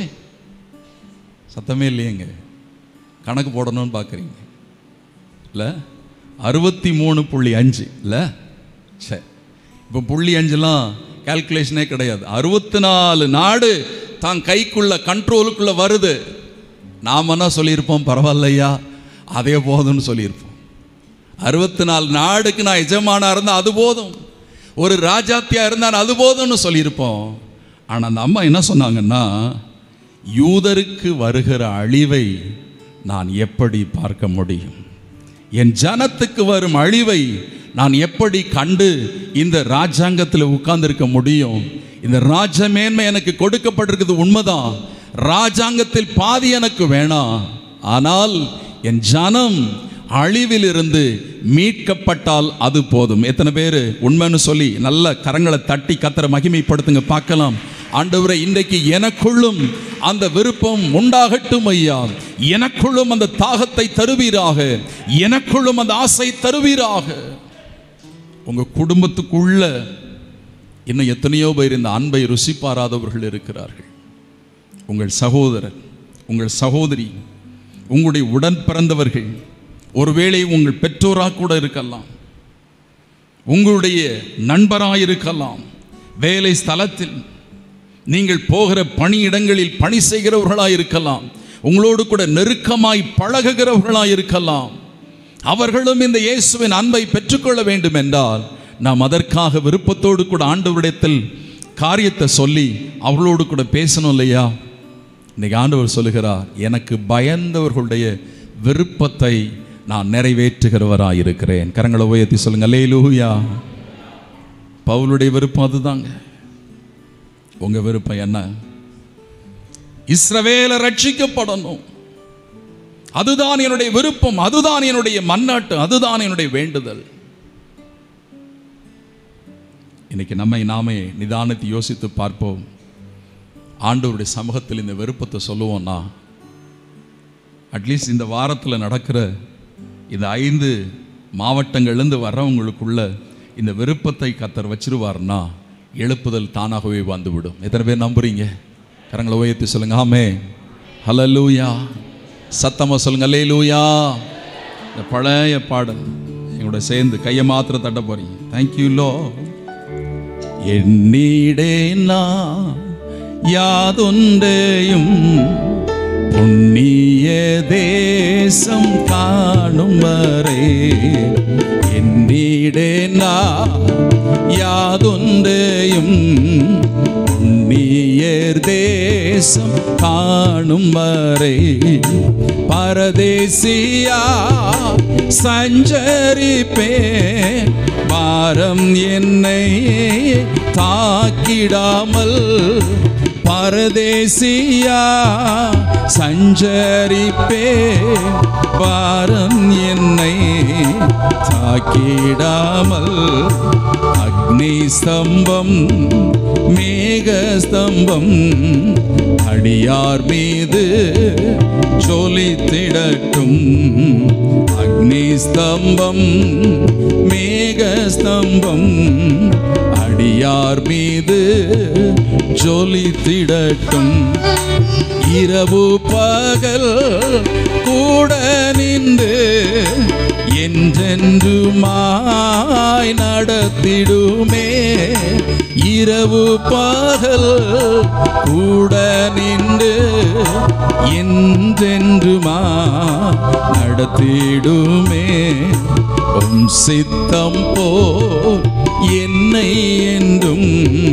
Speaker 1: சத்தமே இல்லையேங்க கணக்கு போடணும்னு பார்க்குறீங்க இல்லை அறுபத்தி மூணு புள்ளி அஞ்சு இல்லை சரி இப்போ புள்ளி அஞ்சுலாம் கால்குலேஷனே கிடையாது அறுபத்தி நாலு நாடு தான் கைக்குள்ள கண்ட்ரோலுக்குள்ள வருது நாம என்ன சொல்லியிருப்போம் பரவாயில்லையா அதே போதும்னு சொல்லியிருப்போம் அறுபத்தி நாலு நாடுக்கு நான் எஜமானா இருந்தால் அது போதும் ஒரு ராஜாத்தியா இருந்தால் அது போதும்னு சொல்லியிருப்போம் ஆனால் அந்த அம்மா என்ன சொன்னாங்கன்னா யூதருக்கு வருகிற அழிவை நான் எப்படி பார்க்க முடியும் என் ஜனத்துக்கு வரும் அழிவை நான் எப்படி கண்டு இந்த ராஜாங்கத்தில் உட்கார்ந்திருக்க முடியும் இந்த ராஜ மேன்மை எனக்கு கொடுக்கப்பட்டிருக்குது உண்மைதான் ராஜாங்கத்தில் பாதி எனக்கு வேணாம் ஆனால் என் ஜனம் அழிவிலிருந்து மீட்கப்பட்டால் அது போதும் எத்தனை பேர் உண்மைன்னு சொல்லி நல்ல கரங்களை தட்டி கத்தரை மகிமைப்படுத்துங்க பார்க்கலாம் ஆண்டவரை இன்றைக்கு எனக்குள்ளும் அந்த விருப்பம் உண்டாகட்டும் ஐயா எனக்குள்ளும் அந்த தாகத்தை தருவீராக எனக்குள்ளும் அந்த ஆசை தருவீராக உங்க குடும்பத்துக்குள்ள இன்னும் எத்தனையோ பேர் இந்த அன்பை ருசி பாராதவர்கள் இருக்கிறார்கள் உங்கள் சகோதரர் உங்கள் சகோதரி உங்களுடைய உடன் பிறந்தவர்கள் ஒருவேளை உங்கள் பெற்றோராக கூட இருக்கலாம் உங்களுடைய நண்பராக இருக்கலாம் வேலை ஸ்தலத்தில் நீங்கள் போகிற பணியிடங்களில் பணி செய்கிறவர்களாக இருக்கலாம் உங்களோடு கூட நெருக்கமாய் பழகுகிறவர்களாக இருக்கலாம் அவர்களும் இந்த இயேசுவின் அன்பை பெற்றுக்கொள்ள வேண்டும் என்றால் நாம் அதற்காக விருப்பத்தோடு கூட ஆண்டவரிடத்தில் காரியத்தை சொல்லி அவர்களோடு கூட பேசணும் இல்லையா இன்னைக்கு ஆண்டவர் சொல்லுகிறார் எனக்கு பயந்தவர்களுடைய விருப்பத்தை நான் நிறைவேற்றுகிறவராக இருக்கிறேன் கரங்களை உயர்த்தி சொல்லுங்க லேலூயா பவுலுடைய விருப்பம் அதுதாங்க உங்க விருப்பம் என்ன இஸ்ரவேல ரட்சிக்கப்படணும் அதுதான் என்னுடைய விருப்பம் அதுதான் என்னுடைய மன்னாட்டு அதுதான் என்னுடைய வேண்டுதல் இன்னைக்கு நம்மை நாமே நிதானத்தை யோசித்து பார்ப்போம் ஆண்டவருடைய சமூகத்தில் இந்த விருப்பத்தை சொல்லுவோம்னா அட்லீஸ்ட் இந்த வாரத்தில் நடக்கிற இந்த ஐந்து மாவட்டங்கள்லேருந்து வர்றவங்களுக்குள்ள இந்த விருப்பத்தை கத்தர் வச்சிருவார்னா எழுப்புதல் தானாகவே வந்துவிடும் எத்தனை பேர் நம்புறீங்க கரங்களை உயர்த்தி சொல்லுங்க ஆமே ஹலலூயா சத்தமா சொல்லுங்க அல்லேலூயா இந்த பழைய பாடல் எங்களோட சேர்ந்து கையை மாத்திர தட்ட போறீங்க தேங்க்யூ லோ എണ്ണീടേ നാം യാതൊണ്ടേയും പുണ്യ ദേശം കാണും വരെ എണ്ണീടേ നാം യാതൊണ്ടേയും പുണ്യർ ദേശം കാണും വരെ പരദേശിയാ സഞ്ചരിപ്പേൻ பாரம் என்னை தாக்கிடாமல் பரதேசியா சஞ்சரிப்பே பாரம் என்னை தாக்கிடாமல் அக்னி ஸ்தம்பம் மேக ஸ்தம்பம் அடியார் மீது ஜொலித்திடட்டும் அக்னி ஸ்தம்பம் மேக ஸ்தம்பம் அடியார் மீது ஜொலித்திடட்டும் இரவு பகல் கூட நின்று என்றென்றுமாய் நடத்திடுமே இரவு பகல் கூட நின்று என்றென்றுமா நடத்திடுமே உம் சித்தம் போ என்னை என்றும்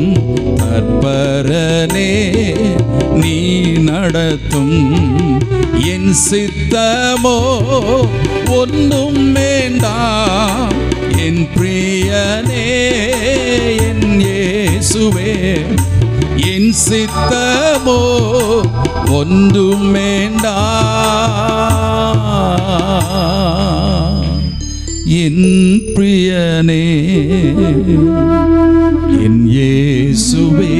Speaker 1: தற்பரனே நீ நடத்தும் என் சித்தமோ ஒன்றும் வேண்டாம் என் பிரியனே என் இயேசுவே என் சித்தமோ ஒன்றும் வேண்டாம் என் பிரியனே என் இயேசுவே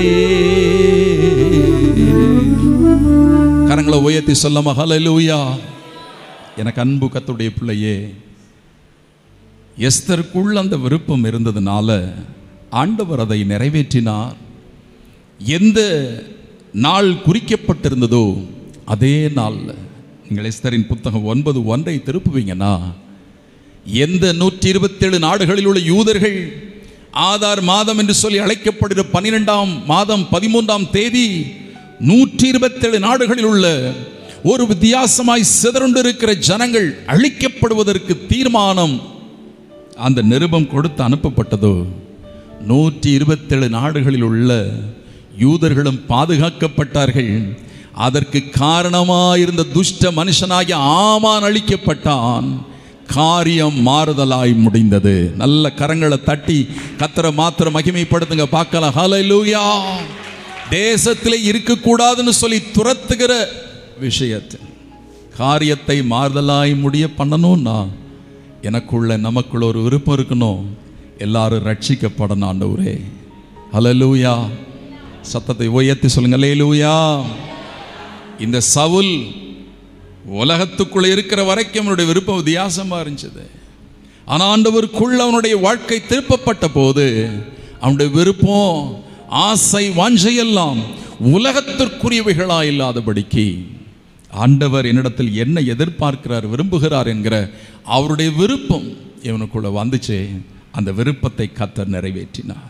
Speaker 1: கரங்களை உயர்த்தி சொல்லாம ஹalleluya எனக்கு அன்பு கத்துடைய பிள்ளையே எஸ்தருக்குள் அந்த விருப்பம் இருந்ததுனால ஆண்டவர் அதை நிறைவேற்றினார் எந்த நாள் குறிக்கப்பட்டிருந்ததோ அதே நாளில் நீங்கள் எஸ்தரின் புத்தகம் ஒன்பது ஒன்றை திருப்புவீங்கன்னா எந்த நூற்றி இருபத்தேழு நாடுகளில் உள்ள யூதர்கள் ஆதார் மாதம் என்று சொல்லி அழைக்கப்படுகிற பன்னிரெண்டாம் மாதம் பதிமூன்றாம் தேதி நூற்றி இருபத்தேழு நாடுகளில் உள்ள ஒரு வித்தியாசமாய் சிதறுண்டிருக்கிற ஜனங்கள் அழிக்கப்படுவதற்கு தீர்மானம் அந்த நிருபம் கொடுத்து அனுப்பப்பட்டதோ நூற்றி இருபத்தேழு நாடுகளில் உள்ள யூதர்களும் பாதுகாக்கப்பட்டார்கள் அதற்கு காரணமாயிருந்த துஷ்ட மனுஷனாகிய ஆமான் அழிக்கப்பட்டான் காரியம் மாறுதலாய் முடிந்தது நல்ல கரங்களை தட்டி கத்தரை மாத்திர மகிமைப்படுத்துங்க பார்க்கலாம் ஹalleluya தேசத்திலே இருக்கக்கூடாதுன்னு சொல்லி துரத்துகிற விஷயத்தை காரியத்தை மாறுதலாய் முடிய பண்ணணும்னா எனக்குள்ள நமக்குள்ள ஒரு விருப்பம் இருக்கணும் எல்லாரும் ரட்சிக்கப்படணும் ஆண்டவரே ஹalleluya சத்தத்தை உயர்த்தி சொல்லுங்க ஹalleluya இந்த சவுல் உலகத்துக்குள்ள இருக்கிற வரைக்கும் அவனுடைய விருப்பம் வித்தியாசமா இருந்துச்சு ஆனா ஆண்டவருக்குள்ள அவனுடைய வாழ்க்கை திருப்பப்பட்ட போது அவனுடைய விருப்பம் ஆசை வாஞ்சையெல்லாம் உலகத்திற்குரியவைகளா இல்லாதபடிக்கு ஆண்டவர் என்னிடத்தில் என்ன எதிர்பார்க்கிறார் விரும்புகிறார் என்கிற அவருடைய விருப்பம் இவனுக்குள்ள வந்துச்சு அந்த விருப்பத்தை கத்தர் நிறைவேற்றினார்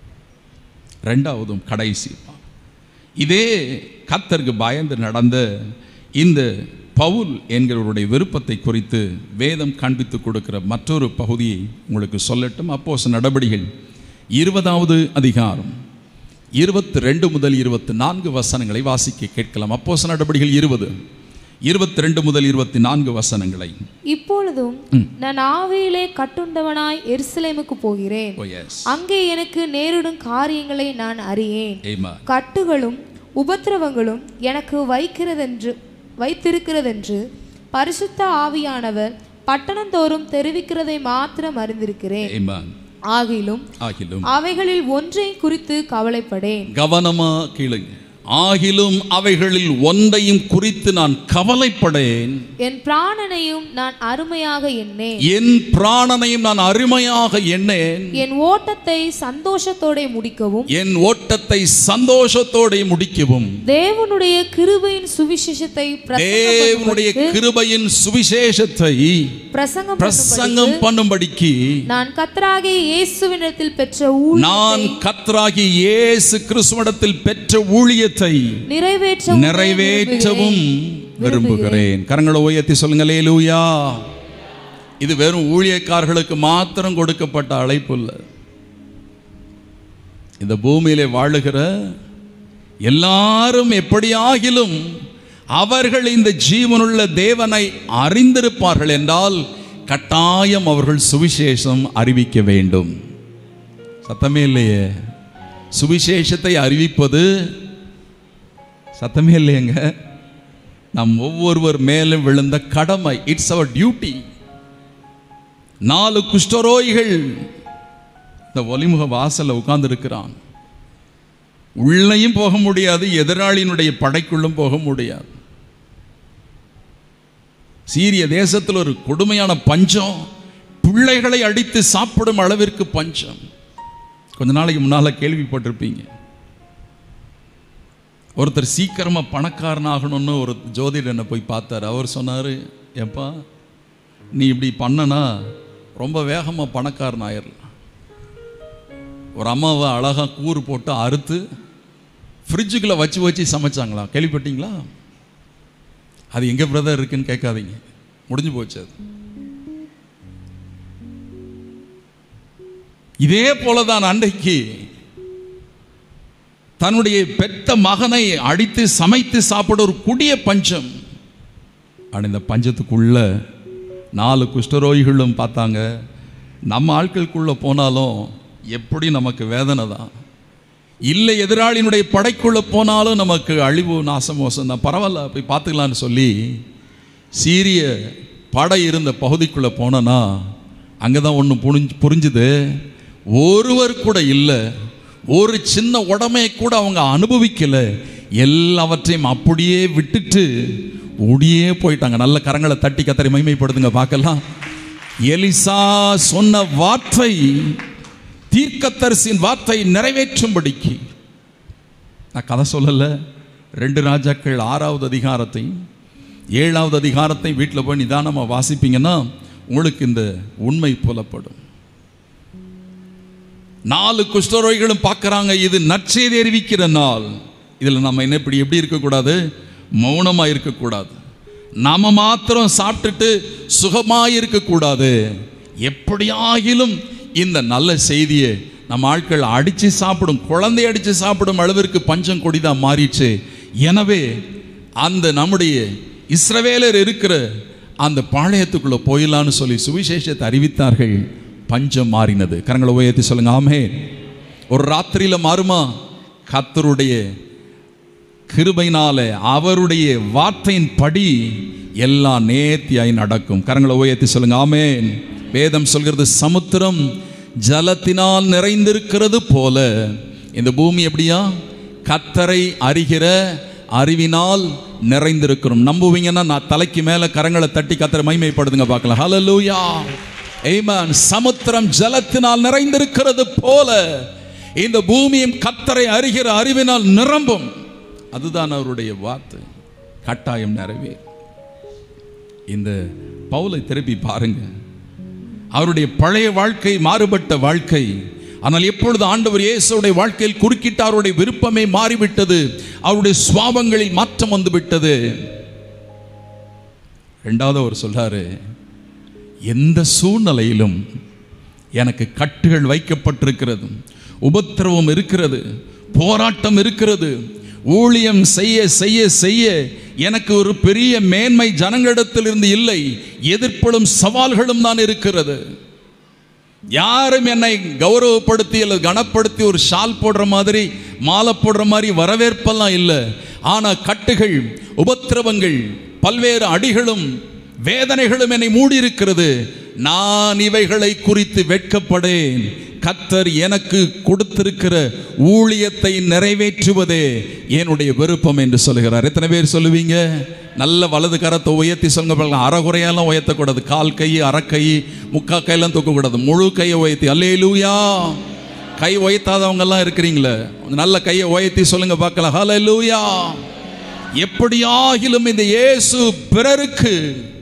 Speaker 1: ரெண்டாவதும் கடைசி இதே கத்தருக்கு பயந்து நடந்த இந்த பவுல் என்கிறவருடைய விருப்பத்தை குறித்து வேதம் காண்பித்து கொடுக்கிற மற்றொரு பகுதியை உங்களுக்கு சொல்லட்டும் அப்போஸ் நடபடிகள் இருபதாவது அதிகாரம் இருபத்தி ரெண்டு முதல் இருபத்தி நான்கு வசனங்களை வாசிக்க கேட்கலாம் அப்போஸ் நடபடிகள் இருபது இருபத்தி ரெண்டு முதல் இருபத்தி நான்கு வசனங்களை
Speaker 2: இப்பொழுதும் நான் ஆவியிலே கட்டுண்டவனாய் எருசலேமுக்கு போகிறேன்
Speaker 1: ஓ எஸ்
Speaker 2: அங்கே எனக்கு நேரிடும் காரியங்களை நான் அறியேன்
Speaker 1: ஏமா
Speaker 2: கட்டுகளும் உபத்திரவங்களும் எனக்கு வைக்கிறதென்று வைத்திருக்கிறதென்று பரிசுத்த ஆவியானவர் பட்டணந்தோறும் தெரிவிக்கிறதை மாத்திரம் அறிந்திருக்கிறேன்
Speaker 1: ஏமா
Speaker 2: ஆகிலும்
Speaker 1: ஆகிலும்
Speaker 2: அவைகளில் ஒன்றை குறித்து கவலைப்படேன்
Speaker 1: கவனமா கேளுங்க ஆகிலும் அவைகளில் ஒன்றையும் குறித்து நான் கவலைப்படேன்
Speaker 2: என் பிராணனையும் நான் அருமையாக எண்ணேன்
Speaker 1: என் பிராணனையும் நான் அருமையாக எண்ணேன்
Speaker 2: என் ஓட்டத்தை சந்தோஷத்தோட முடிக்கவும்
Speaker 1: என் ஓட்டத்தை சந்தோஷத்தோടെ முடிக்கவும்
Speaker 2: தேவனுடைய கிருபையின் சுவிசேஷத்தை
Speaker 1: தேவனுடைய கிருபையின் சுவிசேஷத்தை
Speaker 2: பிரசங்கம்
Speaker 1: பிரசங்கம் பண்ணும்படிக்கு
Speaker 2: நான் கத்தராகிய இயேசுவினிடத்தில் பெற்ற ஊழியத்தை
Speaker 1: நான் கத்ராகி இயேசு கிறிஸ்துவிடத்தில் பெற்ற ஊழியத்தை
Speaker 2: நிறைவேற்றவும்
Speaker 1: நிறைவேற்றவும் விரும்புகிறேன் கரங்களை உயர்த்தி சொல்லுங்களே லூயா இது வெறும் ஊழியக்காரர்களுக்கு மாத்திரம் கொடுக்கப்பட்ட அழைப்பு இல்லை இந்த பூமியிலே வாழுகிற எல்லாரும் எப்படியாகிலும் அவர்கள் இந்த ஜீவனுள்ள தேவனை அறிந்திருப்பார்கள் என்றால் கட்டாயம் அவர்கள் சுவிசேஷம் அறிவிக்க வேண்டும் சத்தமே இல்லையே சுவிசேஷத்தை அறிவிப்பது சத்தமே இல்லையங்க நம் ஒவ்வொருவர் மேலும் விழுந்த கடமை இட்ஸ் அவர் டியூட்டி நாலு குஷ்டரோகிகள் இந்த ஒலிமுக வாசல்ல உட்கார்ந்து இருக்கிறான் உள்ளேயும் போக முடியாது எதிராளியினுடைய படைக்குள்ளும் போக முடியாது சீரிய தேசத்தில் ஒரு கொடுமையான பஞ்சம் பிள்ளைகளை அடித்து சாப்பிடும் அளவிற்கு பஞ்சம் கொஞ்ச நாளைக்கு முன்னால கேள்விப்பட்டிருப்பீங்க ஒருத்தர் சீக்கிரமா பணக்காரனாகணும்னு ஒரு ஜோதிடர் என்னை போய் பார்த்தாரு அவர் சொன்னாரு ஏப்பா நீ இப்படி பண்ணனா ரொம்ப வேகமா பணக்காரன் ஆயிடலாம் ஒரு அம்மாவை அழகா கூறு போட்டு அறுத்து ஃப்ரிட்ஜுக்குள்ளே வச்சு வச்சு சமைச்சாங்களா கேள்விப்பட்டீங்களா அது எங்க பிரதர் இருக்குன்னு கேட்காதீங்க முடிஞ்சு போச்சு அது இதே போலதான் அன்றைக்கு தன்னுடைய பெத்த மகனை அடித்து சமைத்து சாப்பிட ஒரு குடிய பஞ்சம் ஆனா இந்த பஞ்சத்துக்குள்ள நாலு குஷ்டரோகிகளும் பார்த்தாங்க நம்ம ஆட்களுக்குள்ள போனாலும் எப்படி நமக்கு வேதனை தான் இல்லை எதிராளியினுடைய படைக்குள்ள போனாலும் நமக்கு அழிவு நாசமோசம் தான் பரவாயில்ல போய் பார்த்துக்கலான்னு சொல்லி சீரிய படை இருந்த பகுதிக்குள்ளே போனனா அங்கே தான் ஒன்று புரிஞ்சு புரிஞ்சுது ஒருவர் கூட இல்லை ஒரு சின்ன உடமையை கூட அவங்க அனுபவிக்கல எல்லாவற்றையும் அப்படியே விட்டுட்டு ஓடியே போயிட்டாங்க நல்ல கரங்களை தட்டி கத்தரி மகிமைப்படுத்துங்க பார்க்கலாம் எலிசா சொன்ன வார்த்தை தீர்க்கத்தரசின் வார்த்தை நிறைவேற்றும்படிக்கு நான் கதை சொல்லலை ரெண்டு ராஜாக்கள் ஆறாவது அதிகாரத்தையும் ஏழாவது அதிகாரத்தை வீட்டில் போய் நிதானமாக வாசிப்பீங்கன்னா உங்களுக்கு இந்த உண்மை புலப்படும் நாலு குஷ்டரோகிகளும் பார்க்குறாங்க இது நற்செய்தி அறிவிக்கிற நாள் இதில் நம்ம என்ன இப்படி எப்படி இருக்கக்கூடாது மௌனமாக இருக்கக்கூடாது நாம மாத்திரம் சாப்பிட்டுட்டு சுகமாக இருக்கக்கூடாது எப்படியாகிலும் இந்த நல்ல செய்தியை நம்ம ஆட்கள் அடித்து சாப்பிடும் குழந்தை அடித்து சாப்பிடும் அளவிற்கு பஞ்சம் கொடிதா மாறிச்சு எனவே அந்த நம்முடைய இஸ்ரவேலர் இருக்கிற அந்த பாளையத்துக்குள்ளே போயிடலான்னு சொல்லி சுவிசேஷத்தை அறிவித்தார்கள் பஞ்சம் மாறினது கரங்களை உயர்த்தி சொல்லுங்க ஆமே ஒரு ராத்திரியில் மாறுமா கத்தருடைய கிருபைனால அவருடைய வார்த்தையின் படி எல்லாம் நேர்த்தியாய் நடக்கும் கரங்களை உயர்த்தி சொல்லுங்க ஆமேன் வேதம் சொல்கிறது சமுத்திரம் ஜலத்தினால் நிறைந்திருக்கிறது போல இந்த பூமி எப்படியா கத்தரை அறிகிற அறிவினால் நிறைந்திருக்கிறோம் நம்புவீங்கன்னா நான் தலைக்கு மேல கரங்களை தட்டி கத்தரை மைமைப்படுதுங்க பார்க்கலாம் ஹalleluya ஆமென் சமுத்திரம் ஜலத்தினால் நிறைந்திருக்கிறது போல இந்த பூமியும் கத்தரை அறிகிற அறிவினால் நிரம்பும் அதுதான் அவருடைய வார்த்தை கட்டாயம் நிறைவே இந்த பவுலை திருப்பி பாருங்க அவருடைய பழைய வாழ்க்கை மாறுபட்ட வாழ்க்கை ஆனால் எப்பொழுது ஆண்டவர் இயேசுடைய வாழ்க்கையில் குறுக்கிட்டு அவருடைய விருப்பமே மாறிவிட்டது அவருடைய சுவாபங்களில் மாற்றம் வந்து விட்டது ரெண்டாவது அவர் சொல்றாரு எந்த சூழ்நிலையிலும் எனக்கு கட்டுகள் வைக்கப்பட்டிருக்கிறது உபத்திரவம் இருக்கிறது போராட்டம் இருக்கிறது ஊழியம் செய்ய செய்ய செய்ய எனக்கு ஒரு பெரிய மேன்மை ஜனங்களிடத்திலிருந்து இல்லை எதிர்ப்படும் சவால்களும் தான் இருக்கிறது யாரும் என்னை கௌரவப்படுத்தி அல்லது கனப்படுத்தி ஒரு ஷால் போடுற மாதிரி மாலை போடுற மாதிரி வரவேற்பெல்லாம் இல்லை ஆனால் கட்டுகள் உபத்திரவங்கள் பல்வேறு அடிகளும் வேதனைகளும் என்னை மூடி இருக்கிறது நான் இவைகளை குறித்து வெட்கப்படேன் கத்தர் எனக்கு கொடுத்திருக்கிற ஊழியத்தை நிறைவேற்றுவதே என்னுடைய விருப்பம் என்று சொல்லுகிறார் எத்தனை பேர் சொல்லுவீங்க நல்ல வலது கரத்தை உயர்த்தி சொல்லுங்க பாருங்க அறகுறையெல்லாம் உயர்த்தக்கூடாது கால் கை அரைக்கை முக்கா கையெல்லாம் தூக்கக்கூடாது முழு கையை உயர்த்தி அல்லேலூயா கை உயர்த்தாதவங்கெல்லாம் இருக்கிறீங்களே நல்ல கையை உயர்த்தி சொல்லுங்க பார்க்கலாம் ஹalleluya எப்படியாகிலும் இந்த இயேசு பிறருக்கு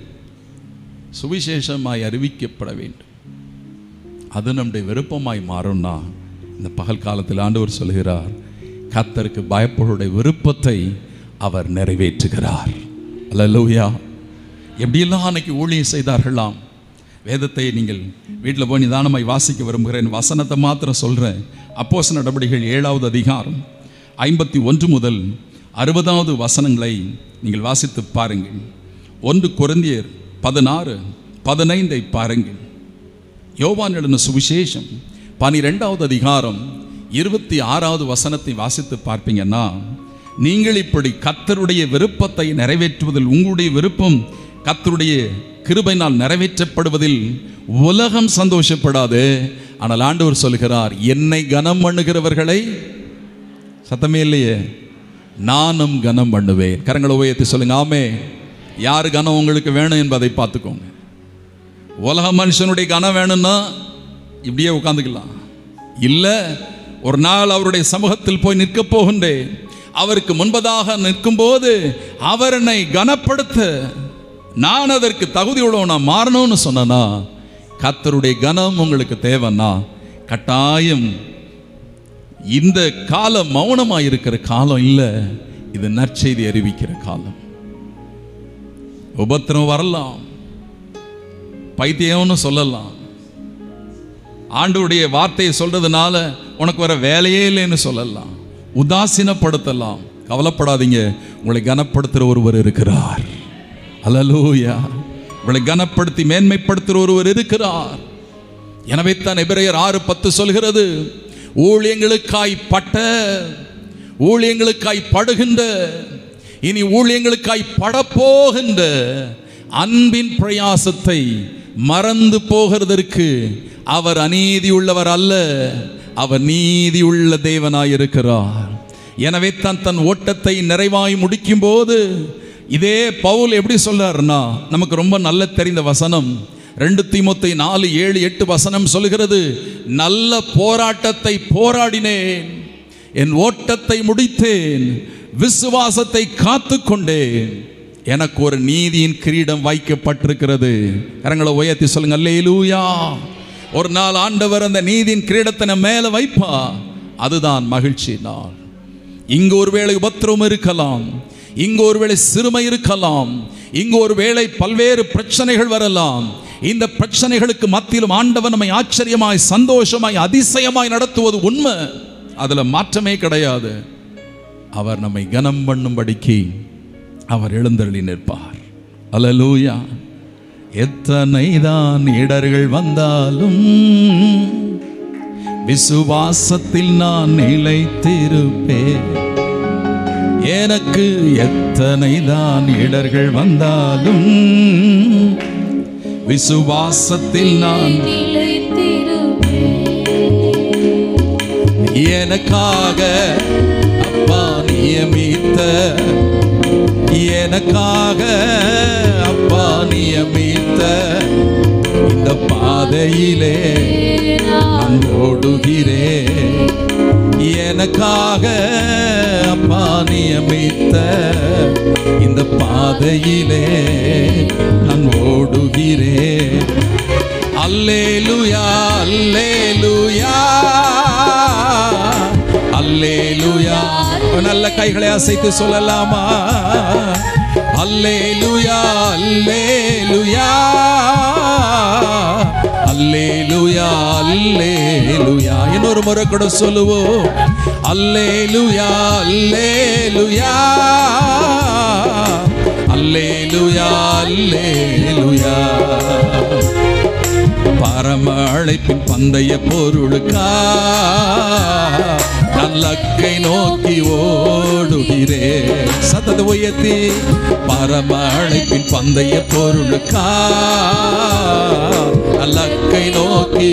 Speaker 1: சுவிசேஷமாய் அறிவிக்கப்பட வேண்டும் அது நம்முடைய விருப்பமாய் மாறும்னா இந்த பகல் காலத்தில் ஆண்டவர் சொல்கிறார் கத்தருக்கு பயப்படுடைய விருப்பத்தை அவர் நிறைவேற்றுகிறார் அல்லூயா எப்படியெல்லாம் அன்னைக்கு ஊழியம் செய்தார்களாம் வேதத்தை நீங்கள் வீட்டில் போய் நிதானமாய் வாசிக்க விரும்புகிறேன் வசனத்தை மாத்திரம் சொல்கிறேன் அப்போஸ் நடவடிக்கைகள் ஏழாவது அதிகாரம் ஐம்பத்தி ஒன்று முதல் அறுபதாவது வசனங்களை நீங்கள் வாசித்து பாருங்கள் ஒன்று குருந்தியர் பதினாறு பதினைந்தை பாருங்கள் யோவான் எழுதின சுவிசேஷம் பனிரெண்டாவது அதிகாரம் இருபத்தி ஆறாவது வசனத்தை வாசித்து பார்ப்பீங்கன்னா நீங்கள் இப்படி கத்தருடைய விருப்பத்தை நிறைவேற்றுவதில் உங்களுடைய விருப்பம் கத்தருடைய கிருபையினால் நிறைவேற்றப்படுவதில் உலகம் சந்தோஷப்படாது ஆனால் ஆண்டவர் சொல்கிறார் என்னை கனம் பண்ணுகிறவர்களை சத்தமே இல்லையே நானும் கனம் பண்ணுவேன் கரங்களை உயர்த்தி சொல்லுங்க ஆமே யார் கனம் உங்களுக்கு வேணும் என்பதை பார்த்துக்கோங்க உலக மனுஷனுடைய கனம் வேணும்னா இப்படியே உட்காந்துக்கலாம் இல்லை ஒரு நாள் அவருடைய சமூகத்தில் போய் நிற்க போகின்றேன் அவருக்கு முன்பதாக நிற்கும்போது அவர் என்னை கனப்படுத்த நான் அதற்கு தகுதியுள்ளவனா மாறணும்னு சொன்னனா கத்தருடைய கனம் உங்களுக்கு தேவைன்னா கட்டாயம் இந்த காலம் மௌனமாக இருக்கிற காலம் இல்லை இது நற்செய்தி அறிவிக்கிற காலம் உபத்திரம் வரலாம் பைத்தியம்னு சொல்லலாம் ஆண்டவருடைய வார்த்தையை சொல்றதுனால உனக்கு வர வேலையே இல்லைன்னு சொல்லலாம் உதாசீனப்படுத்தலாம் கவலைப்படாதீங்க உங்களை கனப்படுத்துகிற ஒருவர் இருக்கிறார் அல்லலூயா உங்களை கனப்படுத்தி மேன்மைப்படுத்துகிற ஒருவர் இருக்கிறார் எனவே தான் எபிரேயர் ஆறு பத்து சொல்கிறது ஊழியங்களுக்காய் பட்ட ஊழியங்களுக்காய் படுகின்ற இனி ஊழியங்களுக்காய் படப்போகின்ற அன்பின் பிரயாசத்தை மறந்து போகிறதற்கு அவர் அநீதி உள்ளவர் அல்ல அவர் நீதி உள்ள தேவனாயிருக்கிறார் எனவே தான் தன் ஓட்டத்தை நிறைவாய் முடிக்கும் போது இதே பவுல் எப்படி சொல்றாருன்னா நமக்கு ரொம்ப நல்ல தெரிந்த வசனம் ரெண்டு தீமொத்தை நாலு ஏழு எட்டு வசனம் சொல்கிறது நல்ல போராட்டத்தை போராடினேன் என் ஓட்டத்தை முடித்தேன் விசுவாசத்தை காத்து கொண்டேன் எனக்கு ஒரு நீதியின் கிரீடம் வைக்கப்பட்டிருக்கிறது கரங்களை உயர்த்தி சொல்லுங்க அல்லேலூயா ஒரு நாள் ஆண்டவர் அந்த நீதியின் கிரீடத்தை நம்ம மேல வைப்பா அதுதான் மகிழ்ச்சி நாள் இங்கு ஒருவேளை உபத்திரம் இருக்கலாம் இங்கு ஒருவேளை சிறுமை இருக்கலாம் இங்கு ஒருவேளை பல்வேறு பிரச்சனைகள் வரலாம் இந்த பிரச்சனைகளுக்கு மத்தியிலும் ஆண்டவன் நம்மை ஆச்சரியமாய் சந்தோஷமாய் அதிசயமாய் நடத்துவது உண்மை அதுல மாற்றமே கிடையாது அவர் நம்மை கனம் பண்ணும்படிக்கு அவர் எழுந்தருளி நிற்பார் அல்லலூயா எத்தனை தான் இடர்கள் வந்தாலும் விசுவாசத்தில் நான் நிலைத்திருப்பேன் எனக்கு எத்தனை தான் இடர்கள் வந்தாலும் விசுவாசத்தில் நான் எனக்காக அப்பா நியமித்த எனக்காக அப்பா நியமித்த இந்த பாதையிலே நான் ஓடுகிறேன் எனக்காக அப்பா நியமித்த இந்த பாதையிலே நான் ஓடுகிறேன் அல்லேலுயா அல்லேலுயா அல்லேலுயா நல்ல கைகளை அசைத்து சொல்லலாமா அல்லேலுயா அல்லேலுயா அல்லேலுயா அல்லேலுயா இன்னொரு முறை கூட சொல்லுவோம் அல்லேலுயா அல்லேலுயா அல்லேலுயா அல்லேலுயா பரம அழைப்பின் பந்தய பொருளுக்கா நல்லக்கை நோக்கி ஓடுகிறே சத்தத உயர்த்தி பரம அழைப்பின் பந்தய பொருளுக்கா நல்லக்கை நோக்கி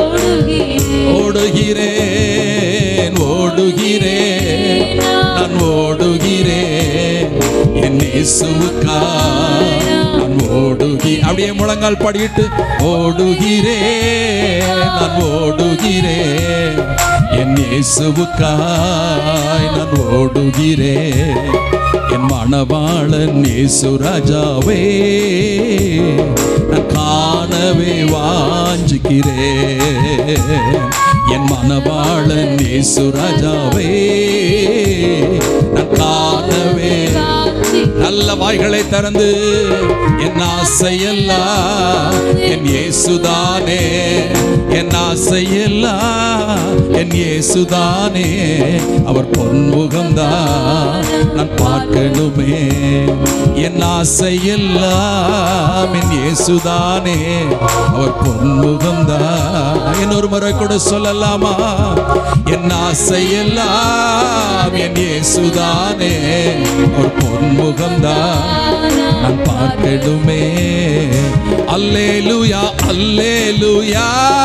Speaker 1: ஓடுகிறேன் ஓடுகிறேன் நான் ஓடுகிறேன் என் இயேசுவுக்கா நான் ஓடுகி அப்படியே முழங்கால் பாடிட்டு ஓடுகிறேன் நான் ஓடுகிறேன் என் இயேசுவுக்காய் நான் ஓடுகிறேன் என் மணவாளன் இயேசு ராஜாவே நான் காணவே வாஞ்சிக்கிறேன் என் மணவாளன் இயேசு ராஜாவே நான் காணவே நல்ல வாய்களை திறந்து என் ஆசையெல்லாம் என் இயேசுதானே என் ஆசையெல்லாம் என் இயேசுதானே அவர் பொன்முகம்தான் நான் பார்க்கணுமே என் ஆசையெல்லாம் என் இயேசுதானே அவர் பொன்முகம்தான் இன்னொரு முறை கூட சொல்லலாமா என் ஆசையெல்லாம் என் இயேசுதானே ஒரு பொன்முகம்தான் நான் பார்க்கணுமே அல்லேலுயா அல்லேலுயா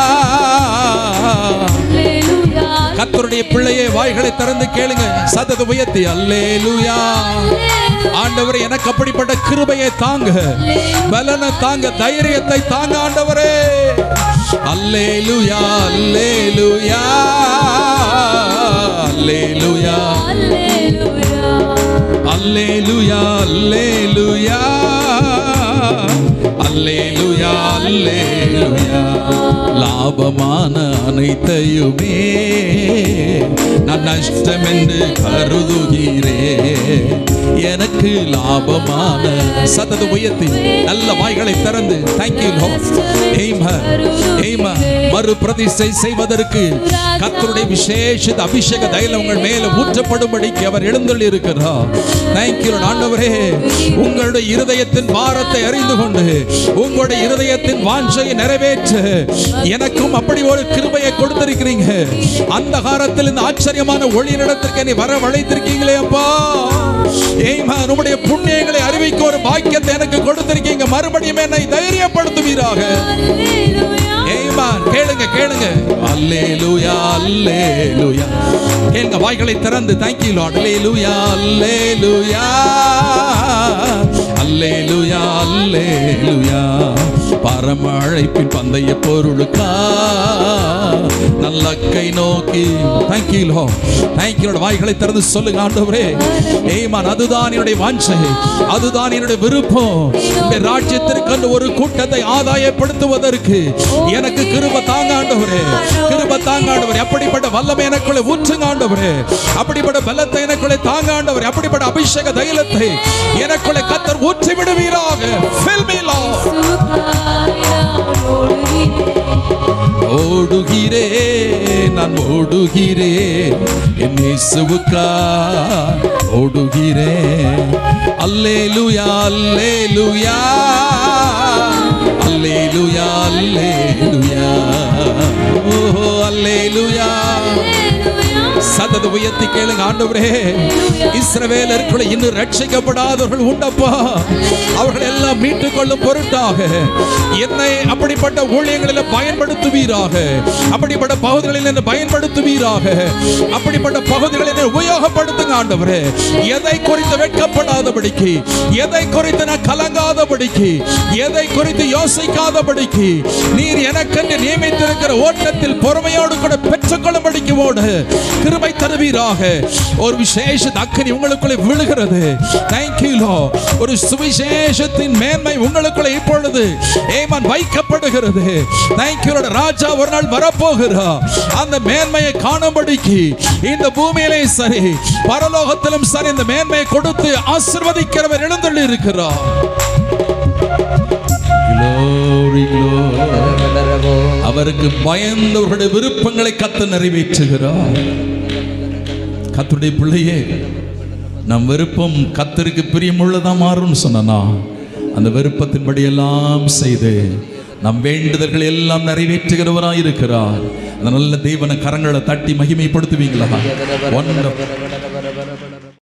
Speaker 1: கத்தருடைய பிள்ளையே வாய்களை திறந்து கேளுங்க சத்தத்தை உயர்த்தி அல்லேலுயா ஆண்டவர் எனக்கு அப்படிப்பட்ட கிருபையை தாங்க பலனை தாங்க தைரியத்தை தாங்க ஆண்டவரே அல்லேலுயா அல்லேலுயா அல்லேலுயா அல்லேலுயா அல்லேலுயா அல்லேலுயா அல்லேலுயா லாபமான அனைத்தையுமே நான் நஷ்டம் என்று கருதுகிறேன் எனக்கு லாபமான சத்தத உயர்த்தி நல்ல வாய்களை திறந்து தேங்க்யூ ஏமா மறு பிரதிஷ்டை செய்வதற்கு கர்த்தருடைய விசேஷித அபிஷேக தைலம் உங்கள் மேல ஊற்றப்படும்படிக்கு அவர் எழுந்தள்ளி இருக்கிறார் தேங்க்யூ ஆண்டவரே உங்களுடைய இருதயத்தின் பாரத்தை அறிந்து கொண்டு உங்களுடைய இருதயத்தின் வாஞ்சையை நிறைவேற்ற எனக்கும் அப்படி ஒரு கிருபையை கொடுத்திருக்கிறீங்க அந்த காலத்தில் இந்த ஆச்சரியமான ஒளி நடத்திற்கு என்னை வர வளைத்திருக்கீங்களே அப்பா ஏய்மா உம்முடைய புண்ணியங்களை அறிவிக்க ஒரு பாக்கியத்தை எனக்கு கொடுத்திருக்கீங்க மறுபடியும் என்னை தைரியப்படுத்துவீராக ஏய்மா கேளுங்க கேளுங்க அல்லேலூயா அல்லேலூயா கேளுங்க வாய்களை திறந்து தேங்க்யூ லார்ட் அல்லேலூயா அல்லேலூயா அல்லேலூயா அல்லேலூயா பரம அழைப்பின் பந்தய பொருளுக்கா நல்ல கை நோக்கி தேங்க்யூ லோ தேங்க்யூ வாய்களை திறந்து சொல்லுங்க ஆண்டவரே ஏமான் அதுதான் என்னுடைய வாஞ்சை அதுதான் என்னுடைய விருப்பம் இந்த ராஜ்யத்திற்கு ஒரு கூட்டத்தை ஆதாயப்படுத்துவதற்கு எனக்கு கிருப தாங்க ஆண்டவரே கிருப தாங்க ஆண்டவரே அப்படிப்பட்ட வல்லமை எனக்குள்ளே ஊற்றுங்க ஆண்டவரே அப்படிப்பட்ட பலத்தை எனக்குள்ளே தாங்க ஆண்டவரே அப்படிப்பட்ட அபிஷேக தைலத்தை எனக்குள்ளே கத்தர் ஊற்றி விடுவீராக Fill me, Lord. ஓடுகிறேன் நான் ஓடுகிறேன் என் இயேசுவுக்கா ஓடுகிறேன் அல்லேலுயா அல்லேலுயா அல்லேலுயா அல்லேலுயா ஓஹோ அல்லேலுயா சதத உயர்த்தி கேளுங்க ஆண்டவரே இஸ்ரவேலர்களை இன்னும் ரட்சிக்கப்படாதவர்கள் உண்டப்பா அவர்கள் எல்லாம் மீட்டுக் கொள்ளும் பொருட்டாக என்னை அப்படிப்பட்ட ஊழியங்களில் பயன்படுத்துவீராக அப்படிப்பட்ட பகுதிகளில் என்னை பயன்படுத்துவீராக அப்படிப்பட்ட பகுதிகளில் என்னை உபயோகப்படுத்துங்க ஆண்டவரே எதை குறித்து வெட்கப்படாதபடிக்கு எதை குறித்து நான் கலங்காதபடிக்கு எதை குறித்து யோசிக்காதபடிக்கு நீர் எனக்கென்று நியமித்திருக்கிற ஓட்டத்தில் பொறுமையோடு கூட பெற்றுக்கொள்ளும்படிக்கு ஓடு கிருபை தருவீராக ஒரு விசேஷ அக்கனி உங்களுக்குள்ளே விழுகிறது தேங்க்யூ லோ ஒரு சுவிசேஷத்தின் மேன்மை உங்களுக்குள்ளே இப்பொழுது ஏமான் வைக்கப்படுகிறது தேங்க்யூ ராஜா ஒரு நாள் வரப்போகிறார் அந்த மேன்மையை காணும்படிக்கு இந்த பூமியிலே சரி பரலோகத்திலும் சரி இந்த மேன்மையை கொடுத்து ஆசிர்வதிக்கிறவர் எழுந்துள்ளி இருக்கிறார் Glory, glory. அவருக்கு பயந்தவர்களுடைய விருப்பங்களை கத்து நிறைவேற்றுகிறார் கத்துடைய பிள்ளையே நம் விருப்பம் கத்தருக்கு பிரியமுள்ளதா மாறும்னு சொன்னா அந்த விருப்பத்தின்படி எல்லாம் செய்து நம் வேண்டுதல்கள் எல்லாம் நிறைவேற்றுகிறவராய் இருக்கிறார் அந்த நல்ல தேவன கரங்களை தட்டி மகிமைப்படுத்துவீங்களா Wonderful.